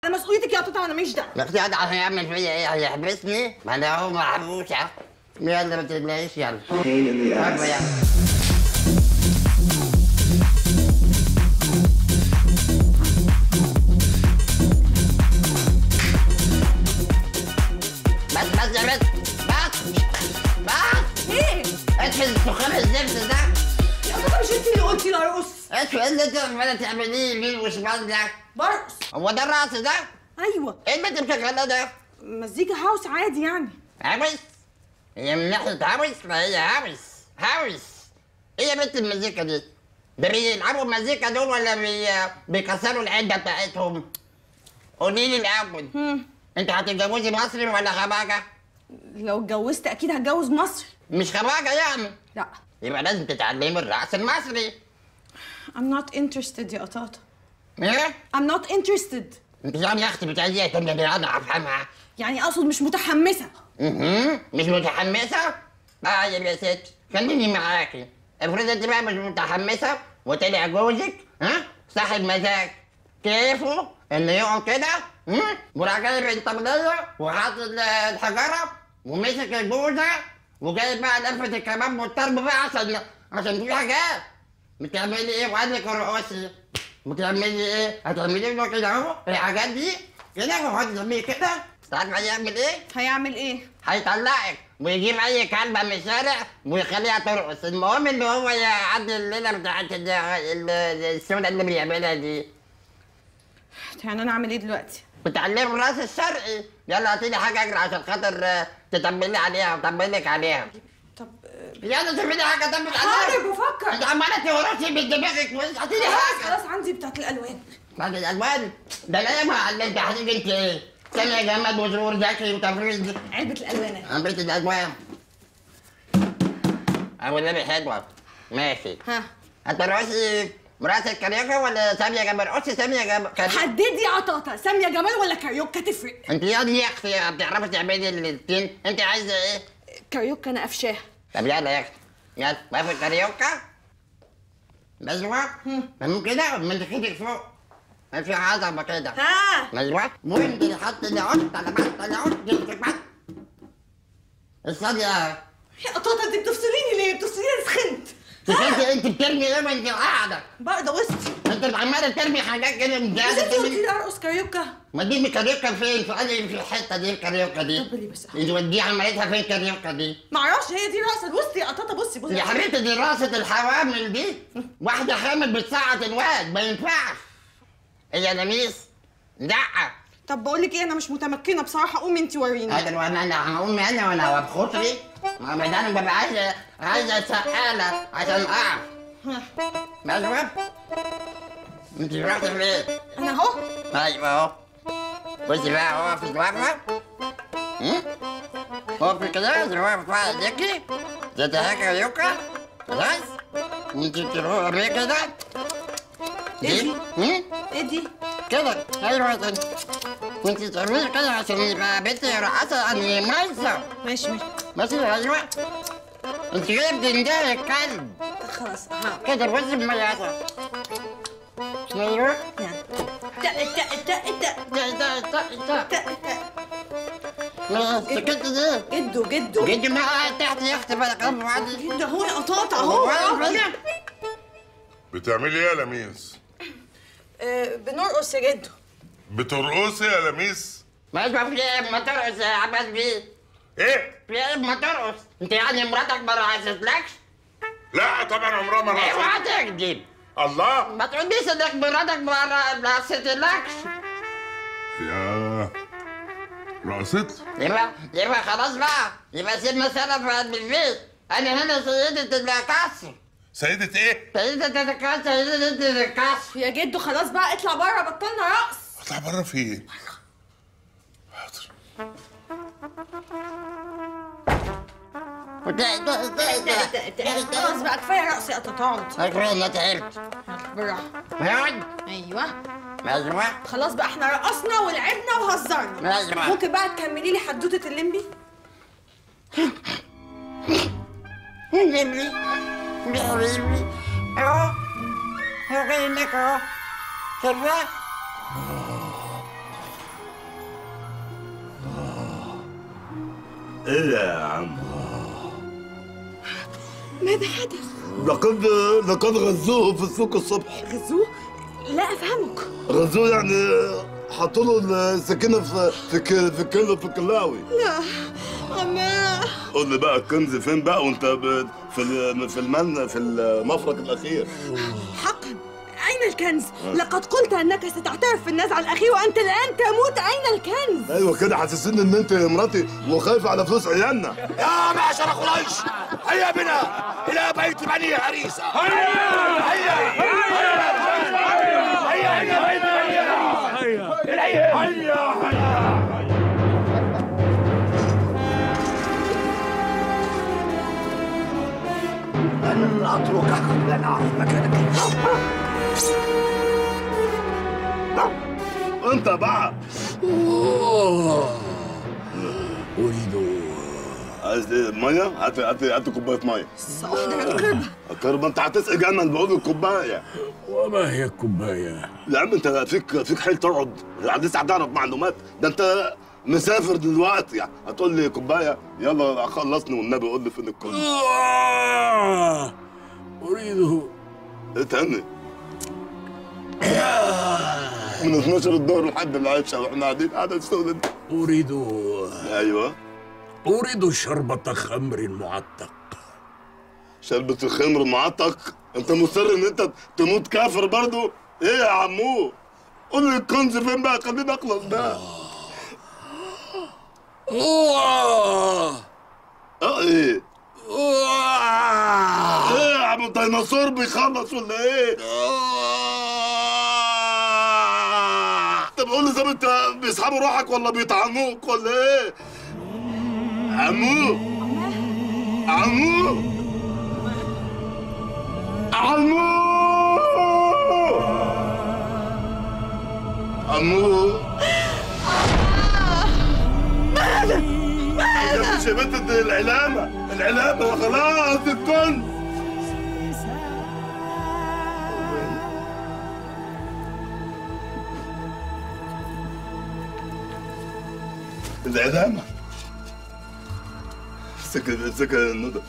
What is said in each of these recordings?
ده مسؤوليتك يا قطاطا انا ماليش دعوه بس يقعد عشان يعمل فيا ايه هيحبسني ما انا هو محبوس اهو يلا ما تقلقيش يلا Pain in the يلا ass. يلا بس بس يا بس بس بس ايه ادخل الدخان الزفت ده يا قطاطا مش انت اللي قلتي لا ارقص ادخل اللي انت عماله تعمليه يمين وشمال ده برقص هو ده الرقص ده؟ ايوه ايه اللي انت مشغله ده؟ مزيكا هاوس عادي يعني هاوس هي من ناحية هاوس فهي هاوس هاوس ايه يا بنت المزيكا دي؟ ده بيلعبوا مزيكا دول ولا بي... بيكسروا العدة بتاعتهم؟ قولي لي الأول انت هتتجوزي مصري ولا خباجة؟ لو اتجوزت اكيد هتجوز مصري مش خباجة يعني لا يبقى لازم تتعلمي الرقص المصري I'm not interested يا قطاطا ايه؟ I'm not interested انت يعني يا اختي بتعملي ايه تاني انا افهمها يعني اقصد مش متحمسه اها مش متحمسة؟ طيب يا ست خليني معاكي افرض انت بقى مش متحمسة وطلع جوزك ها صاحب مزاج كيفه انه يقعد كده هم؟ وراح جايب الطبلية وحاطط ال- الحجرة ومسك الجوزة وجايب بقى لفة الكباب والطرب بقى عشان عشان في حاجات بتعملي ايه وقال لك ارقصي بتعملي ايه؟ هتعملي له كده اهو الحاجات دي كده وهو تعملي كده تعرف هيعمل ايه؟ هيعمل ايه هيطلعك ويجيب اي كلبه من الشارع ويخليها ترقص المهم ان هو يعدي الليله بتاعت ال- ال- السوداء اللي بيعملها دي يعني انا اعمل ايه دلوقتي بتعلمه الراس الشرقي يلا هاتي لي حاجه اجري عشان خاطر آه، تطبلي عليها وطبلك عليها طب آه، يلا شوفي لي حاجه طبل حاضر عليها بفكر انت عماله تورثي من دماغك وانت هاتي لي خلاص حاجه خلاص عندي بتاعت الالوان بعد الالوان ده لا ما علمت هتيجي انت ايه؟ سامية جمال وزرور زكي وتفريز علبه الالوان عملت الألوان أبو النبي حلوة ماشي ها هترقصي مراسل كاريوكا ولا سامية جمال؟ رقصي سامية جمال كاريوكا حددي يا قطاطا ساميه جمال ولا كاريوكا تفرق أنت يا دي يا أختي بتعرفي تعملي الاثنين أنت عايزة إيه؟ كاريوكا انا قفشاها طب يلا يا أختي يلا واقفة كاريوكا مزوة من كده من ايدك فوق ما في عظمة كده ها مزوة وانت اللي حط اللي عشت على بعض اللي عشت اللي بعض الصديقة يا قطاطا انت بتفصليني ليه بتفصليني أنا سخنت انت انت بترمي ايه وانت قاعده بقى ده وسطي انت عماله ترمي حاجات كده من بس انت زياده قلتي لي ارقص كاريوكا ما دي الكاريوكا فين؟ في أي في الحته دي الكاريوكا دي طب ليه بس انت ودي عملتها فين الكاريوكا دي؟ معرفش هي دي رقصه الوسط يا قطاطا بصي بصي يا حبيبتي دي راسة الحوامل دي واحدة حامل بتساعد الواد ما ينفعش هي لميس لا طب بقول لك ايه انا مش متمكنه بصراحه قومي انت وريني هذا وانا انا هقوم انا وانا بخطري ما بعد انا ببقى عايزه عايزه سقاله عشان اقع ها. ماشي انت رحتي فين؟ انا اهو ايوه اهو بصي بقى اهو في الوقفه اقفي كده زي ما ارفع ايديكي زي هيك يوكا خلاص وانت تروحي بيه كده إيه دي؟ هم؟ ايه دي كده ايوه كده وانت تعملي كده عشان يبقى بنتي رقصه يعني مايسه ماشي ماشي ماشي ايوه انت كده بتندهي الكلب خلاص ها كده بصي بمياسه ايوه يعني تق تق تق تق ده ده ده ده تق تق ما سكت دي جدو جدو جدي ما قاعد تحت يا اختي بقى كم وعدي جدو اهو يا قطاطا اهو بتعملي ايه يا لميس؟ آه، بنرقص يا جدو بترقصي يا لميس؟ ما يسمع في ايه ما ترقص يا عباس بيه ايه؟ في ايه ما ترقص انت يعني مراتك ما رقصتلكش لا طبعا عمرها ما رقصت اوعى تكذب الله ما تقوليش انك مراتك ما رقصتلكش يا رقصت يبقى يبقى خلاص بقى يبقى سيبنا سنة في قلب البيت انا هنا سيدة الكسر سيدة ايه؟ سيدة الكسر سيدة الكسر يا جدو خلاص بقى اطلع بره بطلنا رقص اطلع بره في ايه؟ حاضر خلاص بقى كفايه رقص يا قطاطا اقعد اكبر انا تعبت بالراحه اقعد ايوه مزروع خلاص بقى احنا رقصنا ولعبنا وهزرنا مزروع ممكن بقى تكملي لي حدوته الليمبي الليمبي يا حبيبي اهو هو جاي لك اهو شايفاه ايه يا عم ماذا حدث؟ لقد لقد غزوه في السوق الصبح غزوه؟ لا أفهمك غزوه يعني حطوا له السكينه في في ك- في كله في كلاوي لا عماه قول لي بقى الكنز فين بقى وانت ب- في ال- في المن في المفرق الاخير حقا أين الكنز؟ لقد قلت أنك ستعترف في النزع الأخير وأنت الآن تموت أين الكنز؟ ايوه كده حاسسين ان انت مراتي وخايفه على فلوس عيالنا يا معشر قريش هيا بنا إلى بيت بني هريسة هيا هيا هيا هيا إلى بيت بني هريسة هيا هيا لن أتركك لن أعرف مكانك انت بقى أريد عايز ايه ميه هات هات هات كوبايه ميه سأحضر القربة كربة انت هتسقي جنن بقول الكوبايه وما هي الكوباية؟ يا عم انت فيك فيك حيل تقعد لسه هتعرف معلومات ده انت مسافر دلوقتي يعني هتقول لي كوبايه يلا خلصني والنبي قول لي فين الكل آه، أريد ايه تاني من 12 الظهر لحد العشاء واحنا قاعدين قاعده السودة دي أريد ايوه أريد شربة خمر معتق شربة الخمر معتق انت مصر ان انت تموت كافر برضو ايه يا عمو قول لي الكنز فين بقى خليني اخلص بقى آه، اه ايه آه، ايه يا عم الديناصور بيخلص ولا ايه طب قول لي زي ما انت بيسحبوا روحك ولا بيطعنوك ولا ايه عمو عمو عمو عمو ماذا ماذا مش يا بنت العلامة العلامة خلاص الكنز العلامة سكن سكن الندى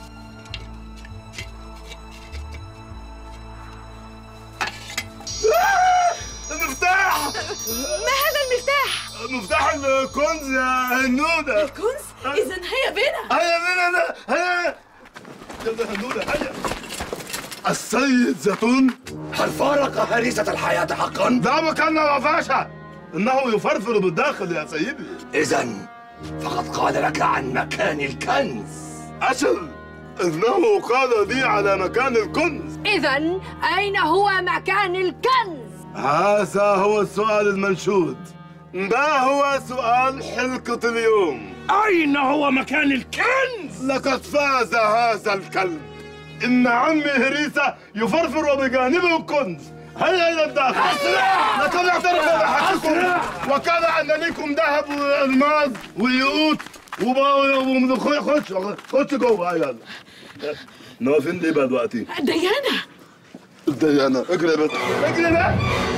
آه! المفتاح ما هذا المفتاح؟ مفتاح الكنز يا هنودة الكنز؟ إذا هيا بنا هيا بينا أنا هيا يلا هنودة هيا السيد زيتون هل فارق هريسة الحياة حقا؟ ده مكاننا وفاشة إنه يفرفر بالداخل يا سيدي إذا فقد قال لك عن مكان الكنز أجل إنه قال لي على مكان الكنز إذا أين هو مكان الكنز؟ هذا هو السؤال المنشود ما هو سؤال حلقة اليوم أين هو مكان الكنز؟ لقد فاز هذا الكلب إن عمي هريسة يفرفر وبجانبه الكنز هيا إلى الداخل أسرع لقد اعترف بحقكم وكان أن لكم ذهب وألماس وياقوت وب- خش خش خش جوه هيا يلا نواقفين ليه بقى دلوقتي؟ ديانا ديانا اجري يا بنت اجري بقى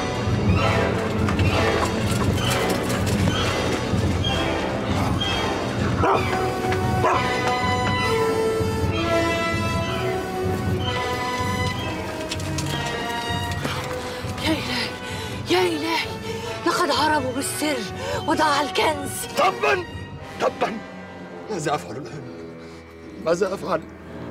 يا إلهي يا إلهي لقد هربوا بالسر وضاع الكنز تبا تبا ماذا أفعل الآن؟ ماذا أفعل؟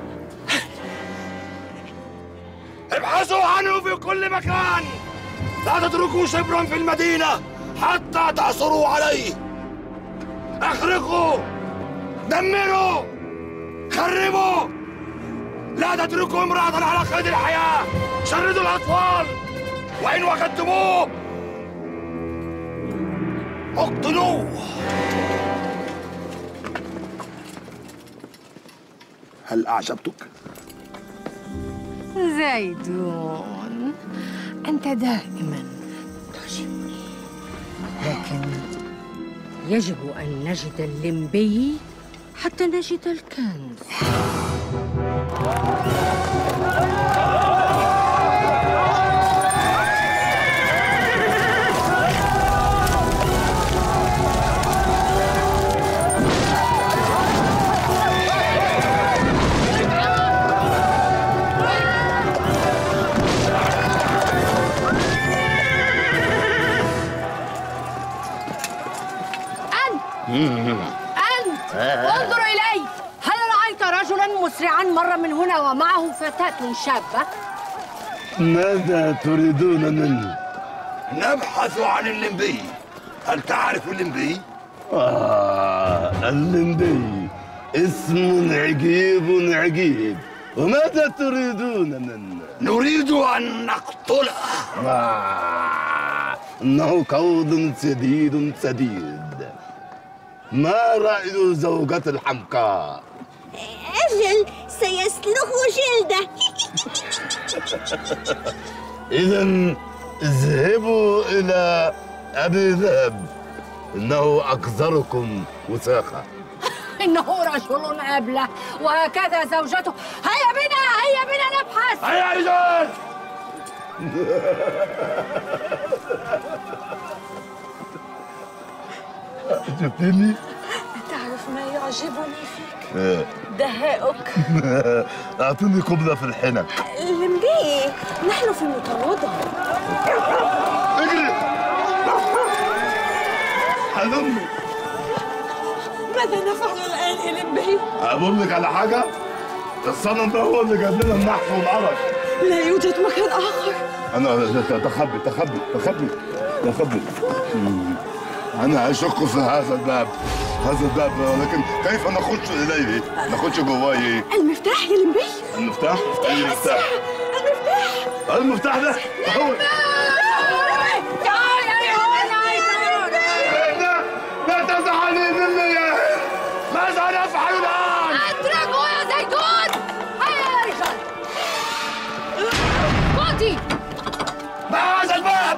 ابحثوا عنه في كل مكان لا تتركوا شبرا في المدينة حتى تعثروا عليه اخرقوا دمروا خربوا لا تتركوا امرأة على قيد الحياة شردوا الأطفال وإن وجدتموه اقتلوه هل أعجبتك؟ زيدون أنت دائما تعجبني لكن يجب أن نجد اللمبي حتى نجد الكنز أنت انظر إلي هل رأيت رجلا مسرعا مر من هنا ومعه فتاة شابة؟ ماذا تريدون مني؟ نبحث عن اللمبي هل تعرف اللمبي؟ آه اللمبي اسم عجيب عجيب وماذا تريدون منه؟ نريد أن نقتله آه إنه كود سديد سديد ما رأي زوجة الحمقاء؟ أجل سيسلخ جلده إذا اذهبوا إلى أبي ذئب إنه أكثركم وثاقة إنه رجل أبله وهكذا زوجته هيا بنا هيا بنا نبحث هيا رجال جبتني؟ تعرف ما يعجبني فيك إيه. دهائك أعطيني قبلة في الحنك لمبي نحن في المتواضع اجري حلمي ماذا نفعل الآن يا لمبي؟ أقول لك على حاجة الصنم ده هو اللي جاب لنا النحس والعرق لا يوجد مكان آخر أنا تخبي تخبي تخبي تخبي مم. أنا أشك في هذا الباب هذا الباب ولكن كيف نخش إليه؟ نخش جواه إيه؟ المفتاح يا لمبي المفتاح؟ أي مفتاح؟ المفتاح المفتاح ده هو تعال يا لا لا تزعلي مني يا هند ماذا نفعل الآن؟ اتركوا يا زيتون هيا يا رجال قوتي ما هذا الباب؟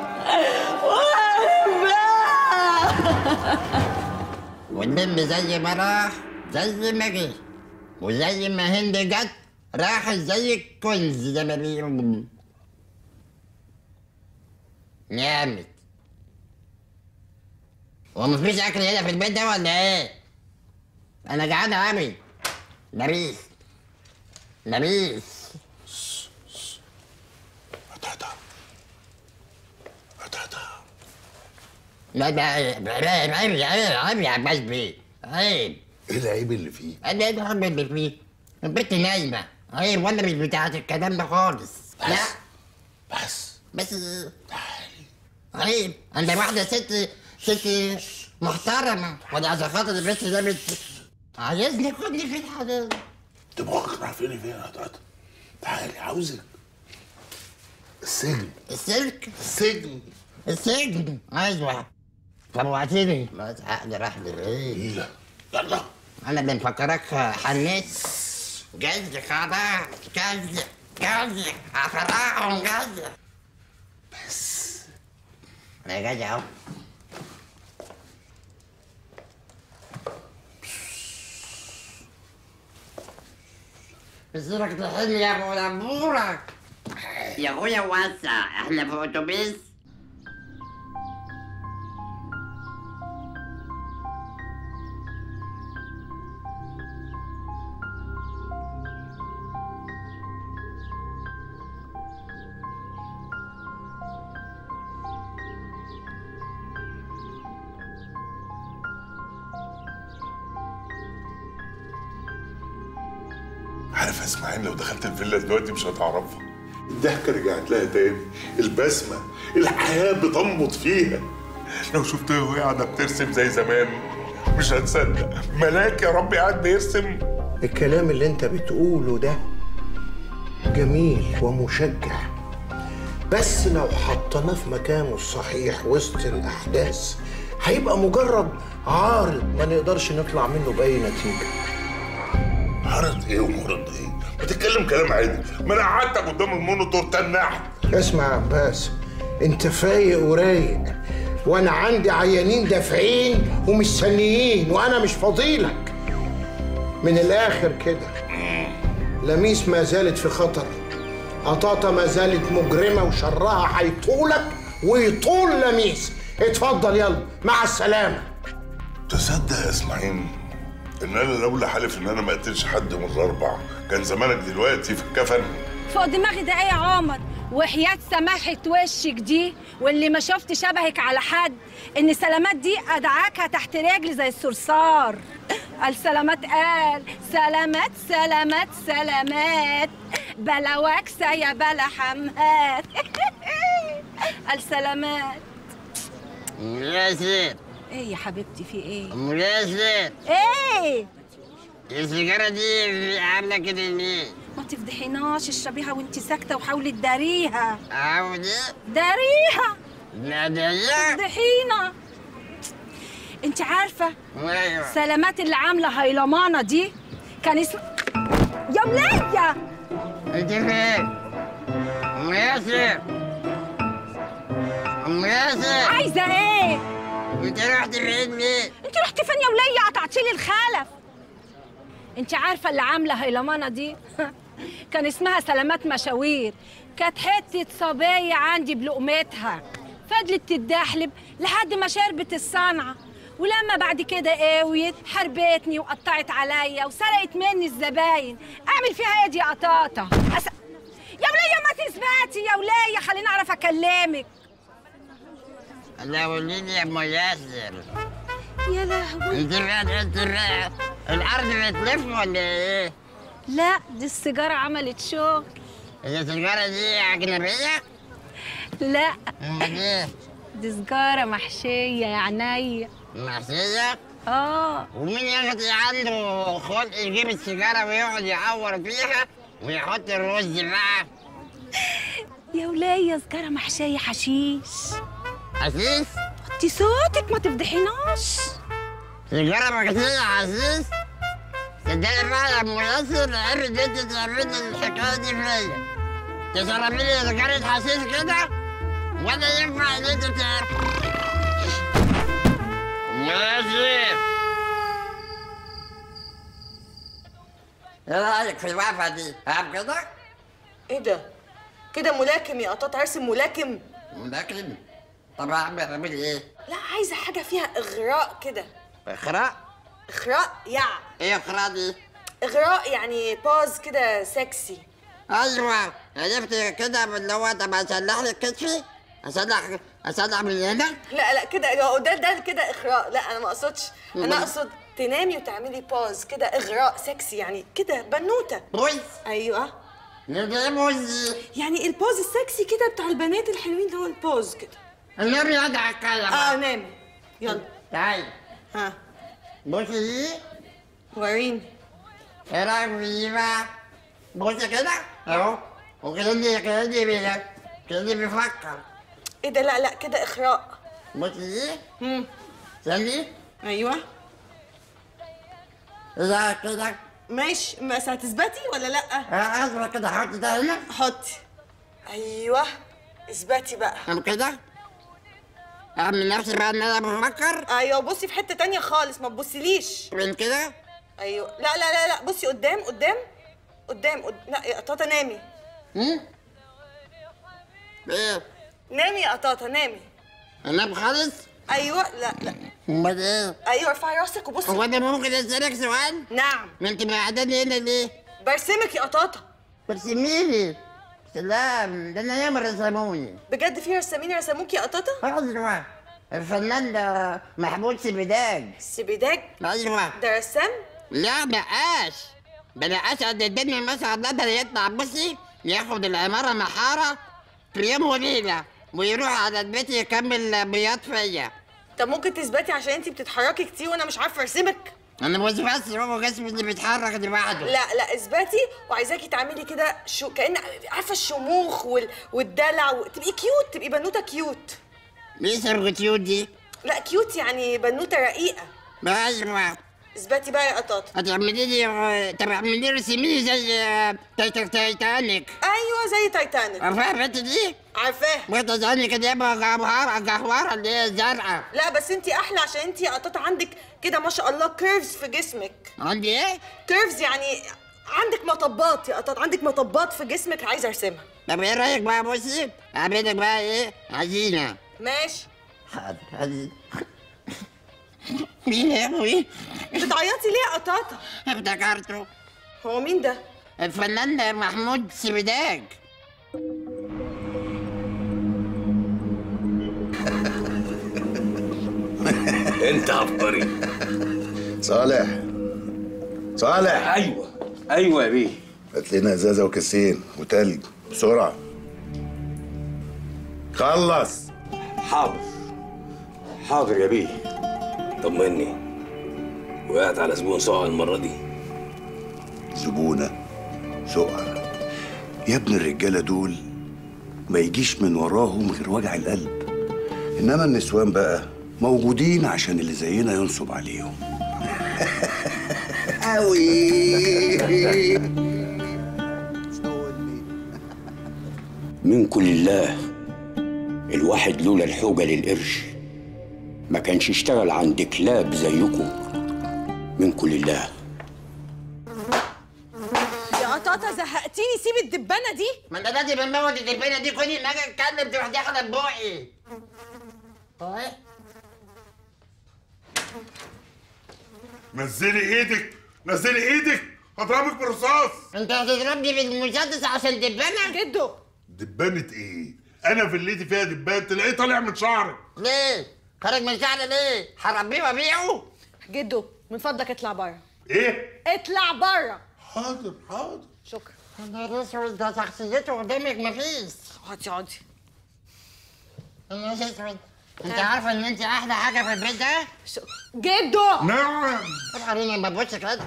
واللم زي ما راح زي ما جه وزي ما هند جت راحت زي الكنز زي ما بيقولوا نامت ومفيش اكل هنا في البيت ده ولا ايه؟ انا جعان قوي لبيس لبيس أتاتا أتاتا لا ده عيب عيب عيب عيب يا عباس بيه عيب إيه العيب اللي فيه؟ انا الهم اللي فيه البنت نايمة عيب وانا مش بتاعت الكلام ده خالص لا بس بس تعالي عيب عند واحدة ست ست محترمة وانا عشان خاطر البنت ده بت عايزني خدني في الحضانة دماغك راح فين فين يا أتاتا تعالي عاوزك السجن السلك السجن السجن ايوه فوعتني بس هقدر احضر ايه لا يلا انا اللي مفكرك حنيت جاز خلاص جاز جاز هفرقهم جاز بس انا جاز اهو بصيرك تحل يا ابو نبورك يا اخويا وسع احنا في اتوبيس عارف يا اسماعيل لو دخلت الفيلا دلوقتي مش هتعرفها الضحكة رجعت لها تاني البسمة الحياة بتنبض فيها لو شفتها وهي قاعدة بترسم زي زمان مش هتصدق ملاك يا رب قاعد بيرسم الكلام اللي انت بتقوله ده جميل ومشجع بس لو حطيناه في مكانه الصحيح وسط الأحداث هيبقى مجرد عارض ما نقدرش نطلع منه بأي نتيجة عرض ايه ومرض ايه ما تتكلم كلام عادي ما انا قعدتك قدام المونيتور تنحت اسمع يا عباس انت فايق ورايق وانا عندي عيانين دافعين ومستنيين وانا مش فاضيلك من الاخر كده لميس ما زالت في خطر قطاطة ما زالت مجرمة وشرها هيطولك ويطول لميس اتفضل يلا مع السلامة تصدق يا اسماعيل ان انا لولا حالف ان انا ما قتلش حد من الاربع كان زمانك دلوقتي في الكفن فوق دماغي ده ايه يا عمر وحياة سماحة وشك دي واللي ما شفت شبهك على حد ان سلامات دي ادعاكها تحت رجلي زي الصرصار قال سلامات قال سلامات سلامات سلامات بلا وكسة يا بلا حمات قال سلامات ام ياسر ايه يا حبيبتي في ايه ام ياسر ايه السيجاره دي عامله كده ليه؟ ما تفضحيناش اشربيها وانت ساكته وحاولي تداريها عاوز ايه؟ داريها ناديه تفضحينا انت عارفه ايوه سلامات اللي عامله هيلمانه دي كان اسم يا وليه انت فين؟ ام ياسر ام ياسر عايزه ايه انت رحت فين ليه؟ انت رحتي فين يا وليه قطعتي لي الخلف انت عارفه اللي عامله هيلمانه دي كان اسمها سلامات مشاوير كانت حته صبيه عندي بلقمتها فضلت تتدحلب لحد ما شربت الصنعه ولما بعد كده قاويت حربتني وقطعت عليا وسرقت مني الزباين اعمل فيها ايه دي يا قطاطه أس... يا وليه ما تثبتي يا وليه خليني اعرف اكلمك لا قولي لي يا ام ياسر يا لهوي انت فين انت فين؟ الارض بتلف ولا ايه؟ لا دي السيجاره عملت شغل هي السيجاره دي اجنبيه؟ لا امال ايه؟ دي سجارة محشية يا عينيا محشيه؟ اه ومين يا اختي عنده خلق يجيب السيجاره ويقعد يعور فيها ويحط الرز بقى يا ولية سجارة محشية حشيش حسيس؟ وطي صوتك ما تفضحيناش سيجاره مكسيه حسيس؟ صدقني بقى يا ام ياسر عرفت انت تعملي الحكايه دي فيا تشربي لي سيجاره حسيس كده ولا ينفع ان انت تعرف ام ياسر ايه رايك في الوقفه دي؟ فاهم كده؟ ايه ده؟ كده ملاكم يا قطاط ارسم ملاكم لكن طب اعمل اعمل ايه؟ لا عايزه حاجه فيها اغراء كده اقرا اغراء يع ايه اقرا دي؟ اغراء يعني باز كده سكسي ايوه عرفت كده اللي هو طب اصلح لك كتفي؟ اصلح اصلح من هنا؟ لا لا كده يا ده ده كده اغراء لا انا ما اقصدش انا أمال؟ اقصد تنامي وتعملي باز كده اغراء سكسي يعني كده بنوته بوز ايوه نجي بوز يعني البوز السكسي كده بتاع البنات الحلوين اللي هو البوز كده النبي ادعى الكلام اه نامي يلا تعالي ها بصي دي وريني ايه رايك في دي بقى؟ بصي كده اهو وكأني كأني بي- كأني بيفكر ايه ده لا لا كده اغراء بصي دي امم استني ايوه اذا كده ماشي بس هتثبتي ولا لا اه اصبر كده حط ده هنا حطي ايوه اثبتي بقى طب كده اعمل نفسي بقى ان انا بفكر ايوه بصي في حته تانية خالص ما تبصيليش من كده ايوه لا لا لا لا بصي قدام قدام قدام قد... لا يا قطاطه نامي هم؟ ايه نامي يا قطاطه نامي انام خالص ايوه لا لا امال ايه ايوه ارفعي راسك وبصي هو انا ممكن اسالك سؤال نعم ما انت قاعداني هنا ليه برسمك يا قطاطه برسميلي سلام ده انا ياما رسموني بجد في رسامين رسموكي يا قطاطه ايوه الفنان ده محمود سبيداج سبيداج ايوه ده رسام لا بقاش بلا اسعد الدنيا مثلا قدر يطلع بصي ياخد العماره محاره في يوم وليله ويروح على البيت يكمل بياض فيا طب ممكن تثبتي عشان انتي بتتحركي كتير وانا مش عارفه ارسمك انا مش بس هو جسمي اللي بيتحرك لوحده لا لا اثبتي وعايزاكي تعملي كده شو كأن عارفه الشموخ وال... والدلع و... تبقي كيوت تبقي بنوته كيوت مين سرقتيوت دي؟ لا كيوت يعني بنوته رقيقه ايوه اثبتي بقى يا قطاطه هتعملي لي طب اعملي لي رسميني زي آه، تايتك تايتانيك ايوه زي تايتانيك عارفاها البنت دي؟ عارفاه بنت تايتانيك اللي هي جوهرة جوهرة اللي هي زرقاء لا بس انتي احلى عشان انتي يا قطاطه عندك كده ما شاء الله كيرفز في جسمك عندي ايه؟ كيرفز يعني عندك مطبات يا قطاطه عندك مطبات في جسمك عايزه ارسمها طب ايه رايك بقى بصي؟ اعملك بقى ايه؟ عزينة ماشي حاضر عزينة مين يا ابوي؟ بتعيطي ليه يا قطاطه افتكرته هو مين ده الفنان محمود سبيداج انت عبقري صالح صالح ايوه ايوه يا بيه هات لنا ازازه وكاسين وتلج بسرعه خلص حاضر حاضر يا بيه طمني وقعت على زبون سوء المره دي زبونة سقع يا ابن الرجالة دول ما يجيش من وراهم غير وجع القلب إنما النسوان بقى موجودين عشان اللي زينا ينصب عليهم أوي منكم لله الواحد لولا الحوجة للقرش ما كانش اشتغل عند كلاب زيكم منكم لله يا قطاطة زهقتيني سيب الدبانة دي ما انت دلوقتي بنموت الدبانه دي كل ما اجي اتكلم تروح داخله ببوقي طيب نزلي ايدك نزلي ايدك هضربك بالرصاص انت هتضربني بالمسدس عشان دبانه جدو دبانة ايه؟ انا فيلتي فيها دبان تلاقيه طالع من شعرك ليه؟ خارج من شعري ليه؟ هربيه وابيعه؟ جدو من فضلك اطلع بره ايه؟ اطلع بره حاضر حاضر شكرا يا نهار اسود ده شخصيته قدامك مفيش اقعدي اقعدي يا نهار اسود انت عارفه ان انت احلى حاجه في البيت ده؟ جدو نعم وريني ما تبص كده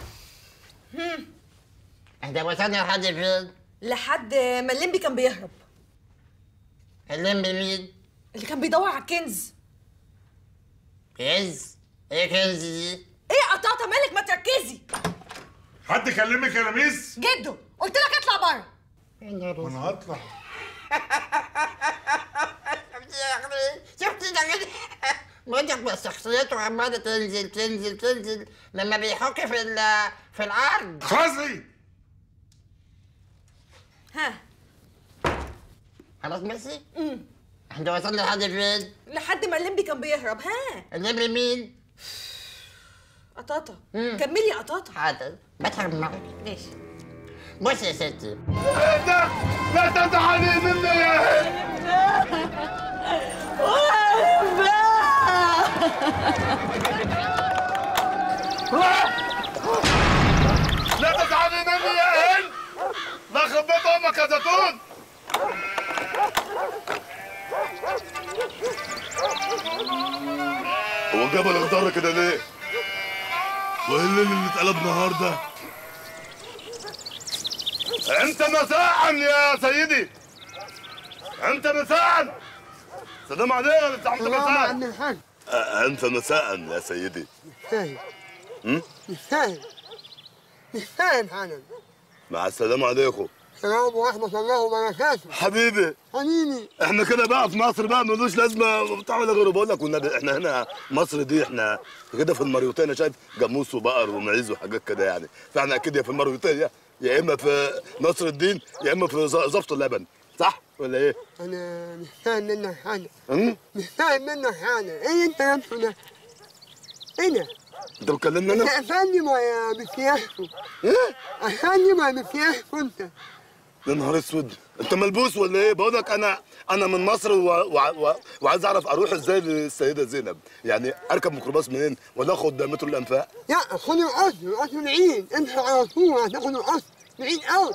احنا وصلنا لحد فين؟ لحد ما الليمبي كان بيهرب الليمبي مين؟ اللي كان بيدور على الكنز كنز؟ ايه كنز دي؟ ايه يا قطاطة مالك ما تركزي حد كلمك يا لميس؟ جدو قلت لك اطلع بره انا هطلع شفتي يا اخي شفتي ده كده بقولك بس شخصيته عماله تنزل تنزل تنزل لما بيحك في ال- في الارض خلاصي ها خلاص ماشي؟ احنا وصلنا لحد فين؟ لحد ما الليمبي كان بيهرب ها الليمبي مين؟ قطاطة كملي يا قطاطة حاضر بضحك معاك ماشي بص يا ستي لا لا تزعلي مني يا هند لا تزعلي مني يا هند لا خبيت امك يا زيتون هو الجبل اخضر كده ليه؟ وايه الليل اللي اتقلب نهار ده؟ انت مساء يا سيدي انت مساء سلام عليك انت انت مساء الحاج أه، انت مساء يا سيدي فاهم هم؟ مش فاهم مش فاهم حالا مع السلامة عليكم السلام ورحمة الله وبركاته حبيبي حبيبي احنا كده بقى في مصر بقى ملوش لازمه بتاع ولا غيره بقول لك والنبي احنا هنا مصر دي احنا كده في المريوتانية شايف جاموس وبقر ومعيز وحاجات كده يعني فاحنا اكيد يا في المريوتانية يا اما في نصر الدين يا اما في ز- زفت اللبن صح ولا ايه؟ أنا مش فاهم منك حاجة هم؟ مش فاهم منك حاجة إيه أنت لابسه ده؟ إيه ده؟ انت بتكلمني أنت انا؟ قفلني ما يا بسياسته ايه؟ قفلني ما بسياسته أنت يا نهار اسود انت ملبوس ولا ايه؟ بقول لك انا انا من مصر و... و... و... وعايز اعرف اروح ازاي للسيده زينب يعني اركب ميكروباص منين ولا اخد مترو الانفاق؟ لا خد القصر القصر بعيد أنت على طول هتاخد القصر بعيد أوي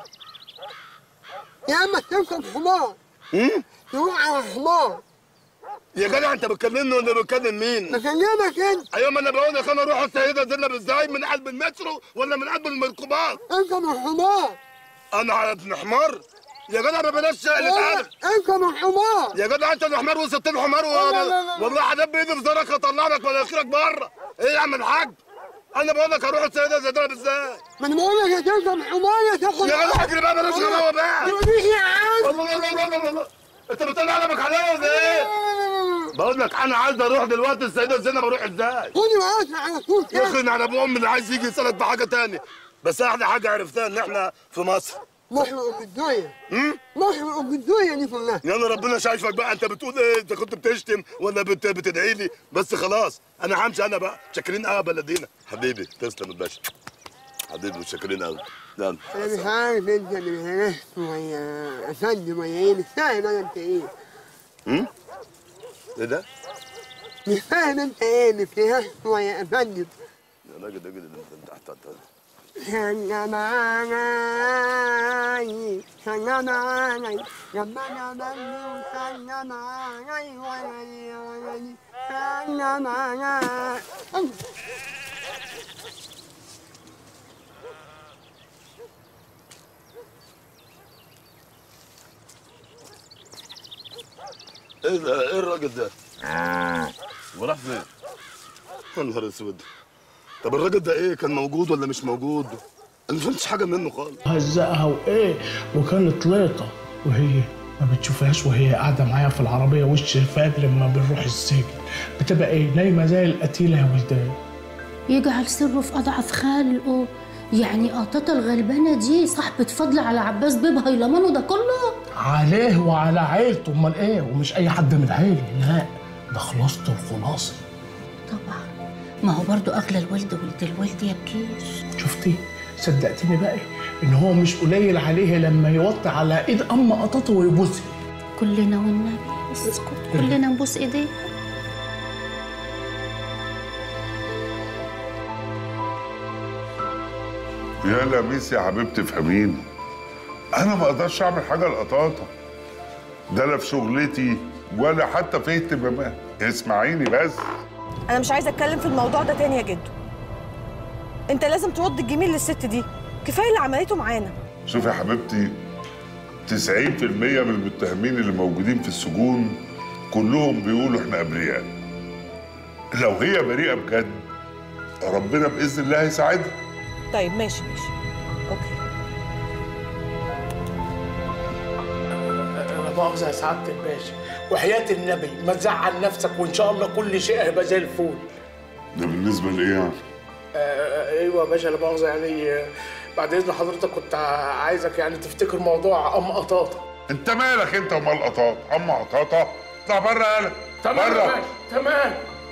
يا إما تركب حمار هم؟ تروح على حمار يا جدع انت بتكلمني ولا بتكلم مين؟ بكلمك أنت ايوه ما انا بقول لك انا اروح السيده زينب ازاي من قلب المترو ولا من قلب الميكروباص؟ اركب الحمار انا على ابن حمار يا جدع ما بلاش اللي اتقال اركب الحمار يا جدع انت الحمار وسبت الحمار و... لا، لا، لا، لا. والله هدب بايدي في زرك هطلع لك مناخيرك بره ايه يا عم الحاج انا بقول لك هروح السيده زينب ازاي ما انا بقول لك يا تركب حمار يا تاخد يا جدع اجري بقى بلاش غلاوه بقى تقوليش يا عم الله الله الله الله الله انت بتطلع قلمك عليا ولا ايه؟ بقول لك انا عايز اروح دلوقتي السيده زينب اروح ازاي؟ خدي القصر على طول يا كده اخي على ابو امي اللي عايز يجي يسالك بحاجه تاني بس احلى حاجه عرفتها ان احنا في مصر مصر ام الدنيا هم؟ مصر ام الدنيا دي كلها يلا ربنا شايفك بقى انت بتقول ايه انت كنت بتشتم ولا بت... بتدعي لي بس خلاص انا همشي انا بقى شاكرين قوي يا بلدينا حبيبي تسلم الباشا حبيبي متشكرين قوي يلا انا مش عارف انت اللي هرست ويا افندم ويا ايه مش فاهم انا انت ايه هم؟ ايه ده؟ مش فاهم انت ايه اللي فيها اسمه يا افندم يا راجل راجل انت تحت سلام علي سلام علي ربنا بلغ سلام علي ولدي ولدي سلام علي ايه ده ايه الراجل ده؟ وراح فين؟ يا نهار اسود طب الراجل ده ايه كان موجود ولا مش موجود؟ انا ما فهمتش حاجه منه خالص هزقها وايه وكانت ليطه وهي ما بتشوفهاش وهي قاعده معايا في العربيه وش فات لما بنروح السجن بتبقى ايه نايمه زي القتيله يا ولدان يجعل سره في أضعف خلقه يعني قطاطة الغلبانة دي صاحبة فضل على عباس بيب هيلمانه ده كله عليه وعلى عيلته امال ايه ومش اي حد من عيلي لا ده خلاصته الخلاصه طبعا ما هو برضو أغلى الولد ولد الولد يا بكيش شفتي صدقتني بقى ان هو مش قليل عليه لما يوطي على ايد ام قطاطه ويبوسها كلنا والنبي اسكت كلنا نبوس ايديه يا لميس يا حبيبتي فهميني انا ما اقدرش اعمل حاجه لقطاطه ده لا في شغلتي ولا حتى في اهتمامات اسمعيني بس انا مش عايزه اتكلم في الموضوع ده تاني يا جدو انت لازم ترد الجميل للست دي كفايه اللي عملته معانا شوفي يا حبيبتي 90% من المتهمين اللي موجودين في السجون كلهم بيقولوا احنا ابرياء لو هي بريئه بجد ربنا باذن الله هيساعدها طيب ماشي ماشي اوكي لا مؤاخذه يا سعاده الباشا وحياه النبي ما تزعل نفسك وان شاء الله كل شيء هيبقى زي الفل ده بالنسبه لايه يعني آه، ايوه يا باشا لا مؤاخذه يعني آه، بعد اذن حضرتك كنت عايزك يعني تفتكر موضوع ام قطاطه انت مالك انت ومال قطاط اما قطاطه اطلع بره يالا تمام يا بره باشا تمام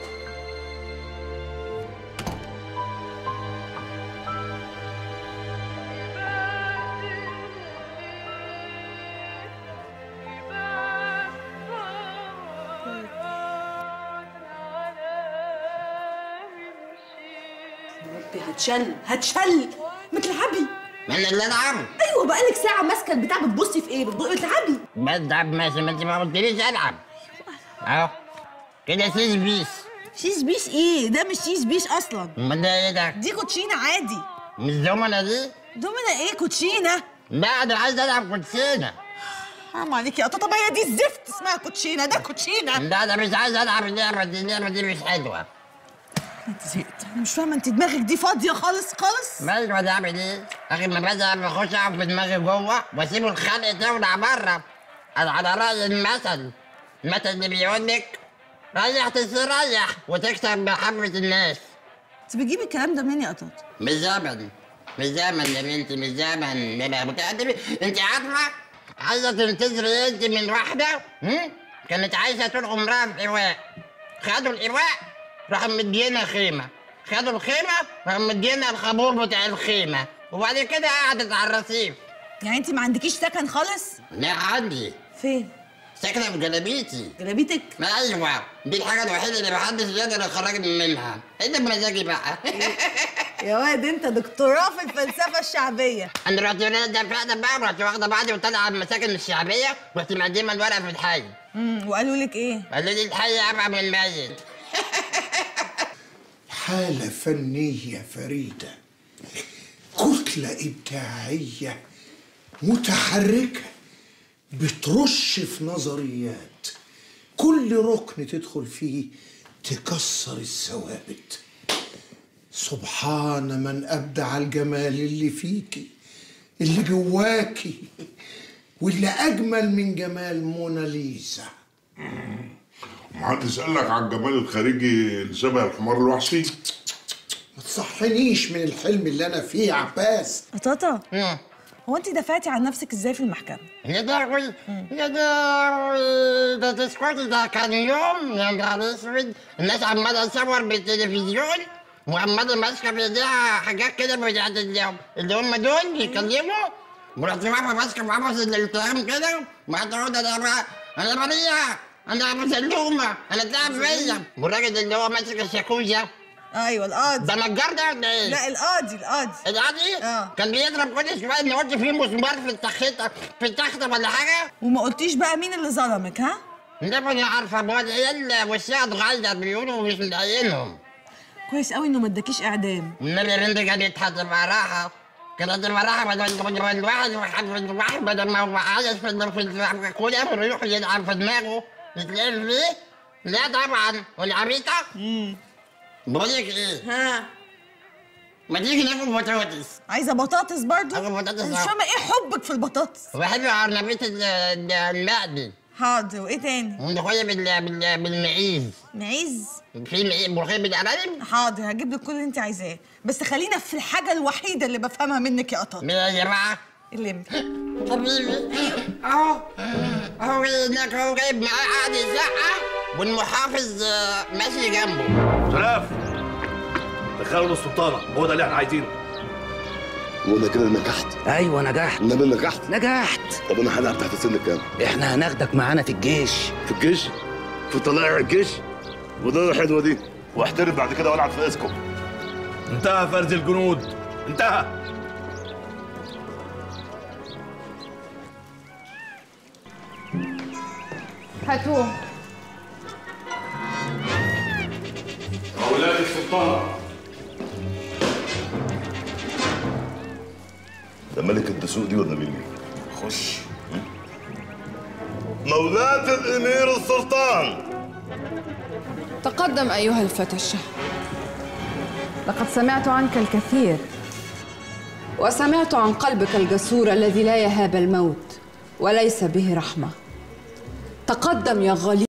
ربي هتشل هتشل ما تلعبي من اللي العب ايوه بقالك ساعه ماسكه البتاع بتبصي في ايه بتبقي بتلعبي بلعب ماشي ما انت ما قلتليش العب اهو كده سيس بيس شيش بيش ايه ده مش شيش بيش اصلا امال ده ايه ده؟ دي كوتشينه عادي مش زمنة دي؟ دومنا ايه كوتشينه لا انا عايز العب كوتشينه حرام عليكي يا طب هي دي الزفت اسمها كوتشينه ده كوتشينه لا انا مش عايز العب اللعبه دي اللعبه دي مش حلوه انت زهقت انا مش فاهمه انت دماغك دي فاضيه خالص خالص مالك ما تعمل ايه؟ اخي ما بزهق بخش اقعد في دماغي جوه واسيب الخلق تولع بره انا على راي المثل المثل اللي بيقول لك ريح تستريح وتكسب محبة الناس انت بتجيبي الكلام ده منين يا قطاط مش زمن مش زمن يا بنتي مش زمن ده انا متقدم انت عارفه عايزه تنتظري انت من واحده هم؟ كانت عايشه طول عمرها في ايواء خدوا الايواء راحوا مدينا خيمه خدوا الخيمه راحوا مدينا الخابور بتاع الخيمه وبعد كده قعدت على الرصيف يعني انت ما عندكيش سكن خالص لا عندي فين ساكنه في جلابيتي جلابيتك ما ايوه دي الحاجه الوحيده اللي محدش يقدر يخرجني منها انت بمزاجي بقى يا واد انت دكتوراه في الفلسفه الشعبيه انا رحت دفعت بقى رحت واخده بعضي وطالعه على المساكن الشعبيه رحت مقدمه الورقه في الحي امم وقالوا لك ايه قالوا لي الحي ابعد من الميت حالة فنية فريدة كتلة إبداعية متحركة بترش في نظريات كل ركن تدخل فيه تكسر الثوابت سبحان من أبدع الجمال اللي فيكي اللي جواكي واللي أجمل من جمال موناليزا محدش قال لك على الجمال الخارجي اللي شبه الحمار الوحشي ما تصحنيش من الحلم اللي أنا فيه يا عباس قطاطه هو انت دفعتي عن نفسك ازاي في المحكمه يا داوي يا داوي ده تسكتي ده كان يوم يا نهار اسود الناس عماله تصور بالتلفزيون وعماله ماسكه في ايديها حاجات كده بتاعت اليوم اللي هم دول بيتكلموا ورحت واقفه ماسكه في قفص الالتهام كده وقعدت اقول انا بقى انا بريئه انا مسلومه انا تعب فيا والراجل اللي هو ماسك الشاكوزا ايوه القاضي ده نجار ده ولا ايه؟ لا القاضي القاضي القاضي؟ اه كان بيضرب كل شويه ان قلت فيه مسمار في التخته في التخته ولا حاجه؟ وما قلتيش بقى مين اللي ظلمك ها؟ ده ما انا عارفه ما العيال وشها اتغير بيقولوا مش ملاقيينهم كويس قوي انه ما اداكيش اعدام والنبي رند كانت هتبقى راحه كانت تبقى راحه بدل بدل ما الواحد الواحد بدل ما هو عايش في ال- في ال- كل امر يروح يلعب في دماغه يتلعب فيه لا طبعا والعبيطه بقول لك ايه ها ما تيجي ناكل بطاطس عايزه بطاطس برضو اكل بطاطس مش أهو. فاهمه ايه حبك في البطاطس وبحب عرنبية ال- ال- المقلي حاضر وايه تاني وملوخية بال بال بالمعيز معيز في معيز ملوخية بالقرارب حاضر هجيب لك كل اللي انت عايزاه بس خلينا في الحاجه الوحيده اللي بفهمها منك يا قطط يا جماعة اللي حبيبي اهو اهو هناك هو جايب معاه قاعد يزعق والمحافظ آه، ماشي جنبه شرف دخلوا السلطانه هو ده اللي احنا عايزينه وانا كده نجحت ايوه نجحت انما نجحت نجحت طب انا هلعب تحت سن كام؟ احنا هناخدك معانا في الجيش في الجيش؟ في طلائع الجيش؟ وده الحلوه دي واحترف بعد كده والعب في اسكم انتهى فرز الجنود انتهى هاتوه اولاد السلطان ده ملك الدسوق دي ولا مين؟ خش مولاة الامير السلطان تقدم أيها الفتى الشهم لقد سمعت عنك الكثير وسمعت عن قلبك الجسور الذي لا يهاب الموت وليس به رحمة تقدم يا غليظ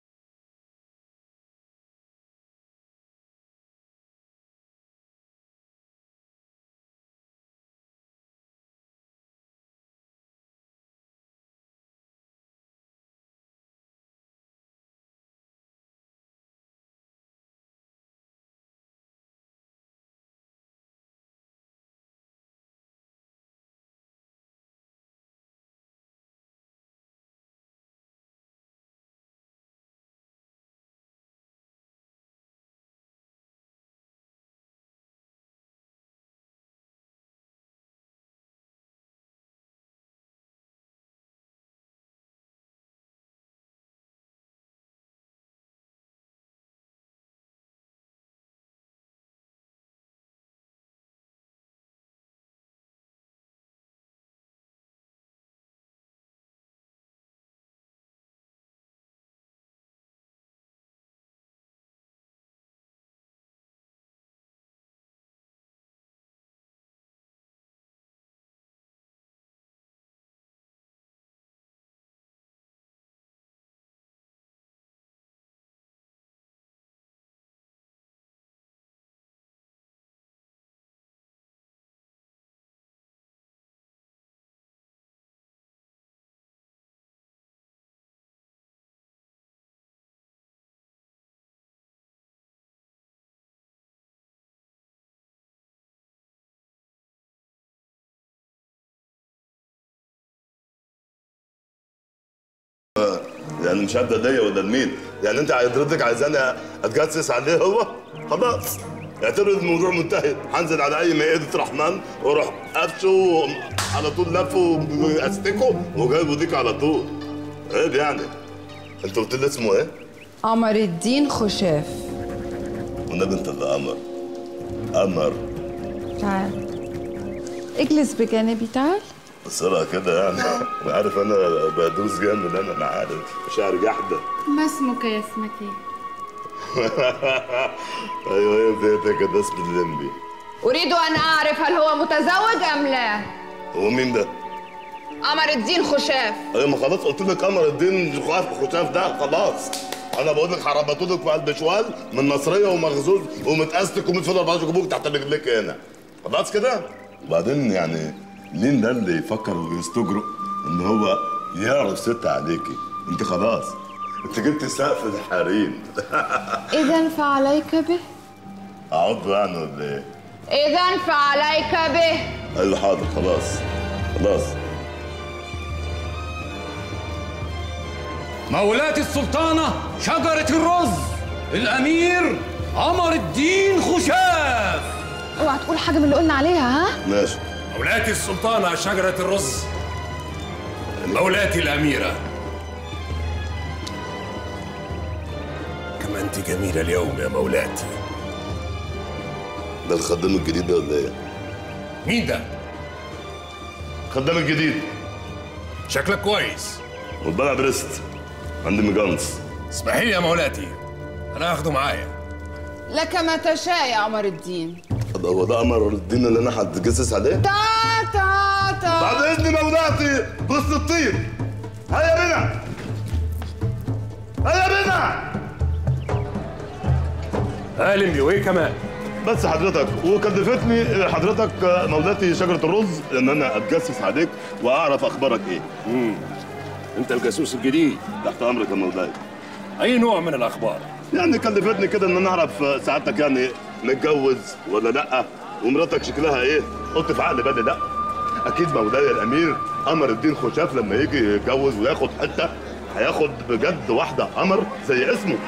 يعني مش هبدا ليا ولا لمين يعني انت حضرتك عايزاني اتجسس عليه هو خلاص اعتبر الموضوع منتهي هنزل على اي مائده رحمن واروح قفشه على طول لفه واستكه وجايبه ديك على طول عيب يعني انت قلت لي اسمه ايه؟ قمر الدين خشاف والنبي انت اللي قمر قمر تعال اجلس بجانبي تعال بسرعه كده يعني عارف انا بدوس جامد انا انا عارف شعر جحده ما اسمك يا اسمك ايه ايوه هي بيتك ده اسم الليمبي اريد ان اعرف هل هو متزوج ام لا هو مين ده؟ قمر الدين خشاف ايوه ما خلاص قلت لك قمر الدين خاف خشاف ده خلاص انا بقول لك هربطوا لك في قلب شوال من نصريه ومغزوز ومتأستك ومتفضل بعض جبوك تحت رجليك هنا خلاص كده وبعدين يعني مين ده اللي يفكر ويستجرؤ ان هو يعرف ست عليكي انت خلاص انت جبت سقف الحريم اذا فعليك به اقعد يعني ولا ايه؟ اذا فعليك به قال له حاضر خلاص خلاص مولاة السلطانة شجرة الرز الأمير قمر الدين خشاف اوعى تقول حاجه من اللي قلنا عليها ها ماشي مولاتي السلطانة شجرة الرز مولاتي الأميرة كما أنت جميلة اليوم يا مولاتي ده الخدام الجديد ده ولا ايه؟ مين ده؟ الخدام الجديد شكلك كويس والبلع بريست عندي مجانس اسمحي لي يا مولاتي أنا هاخده معايا لك ما تشاء يا قمر الدين طب هو ده قمر الدين اللي انا هتجسس عليه؟ تا تا تا بعد اذن مولاتي بص الطير هيا بنا هيا بنا هالم بيه وايه كمان؟ بس حضرتك وكلفتني حضرتك مولاتي شجره الرز ان انا اتجسس عليك واعرف اخبارك ايه امم انت الجاسوس الجديد تحت امرك يا مولاي اي نوع من الاخبار يعني كلفتني كده ان انا اعرف سعادتك يعني متجوز ولا لا ومراتك شكلها ايه قلت في عقل بالي لا اكيد مولاي الامير قمر الدين خشاف لما يجي يتجوز وياخد حته هياخد بجد واحده قمر زي اسمه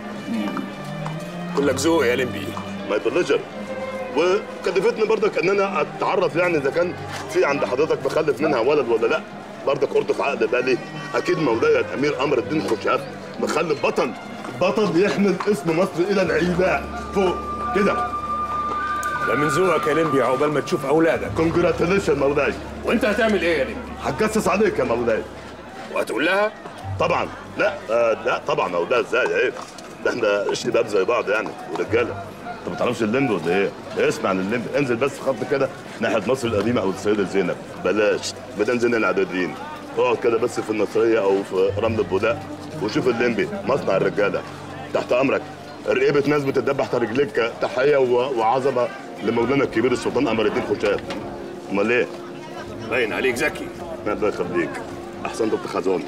كلك ذوق يا لمبي ماي بليجر وكلفتني برضك ان انا اتعرف يعني اذا كان في عند حضرتك مخلف منها ولد ولا لا برضك قلت في عقل بالي اكيد مولاي الامير قمر الدين خشاف مخلف بطل بطل يحمل اسم مصر الى العيباء فوق كده ده من ذوقك يا لمبي عقبال ما تشوف اولادك كونجراتيليشن مولاي وانت هتعمل ايه يا لمبي؟ هتجسس عليك يا مولاي وهتقول لها؟ طبعا لا آه لا طبعا مولاي ازاي عيب ده احنا شباب زي بعض يعني ورجاله انت ما تعرفش الليمبي ولا ايه؟ اسمع عن الليمبي انزل بس خط كده ناحيه مصر القديمه او السيده زينب بلاش بدل زين العدادين اقعد كده بس في النصريه او في رمل البولاق وشوف الليمبي مصنع الرجاله تحت امرك رقيبه ناس بتدبح تحت رجليك تحيه و- وعظمه لمولانا الكبير السلطان قمر الدين خشاب امال ايه؟ باين عليك ذكي الله يخليك احسن دكتور خزون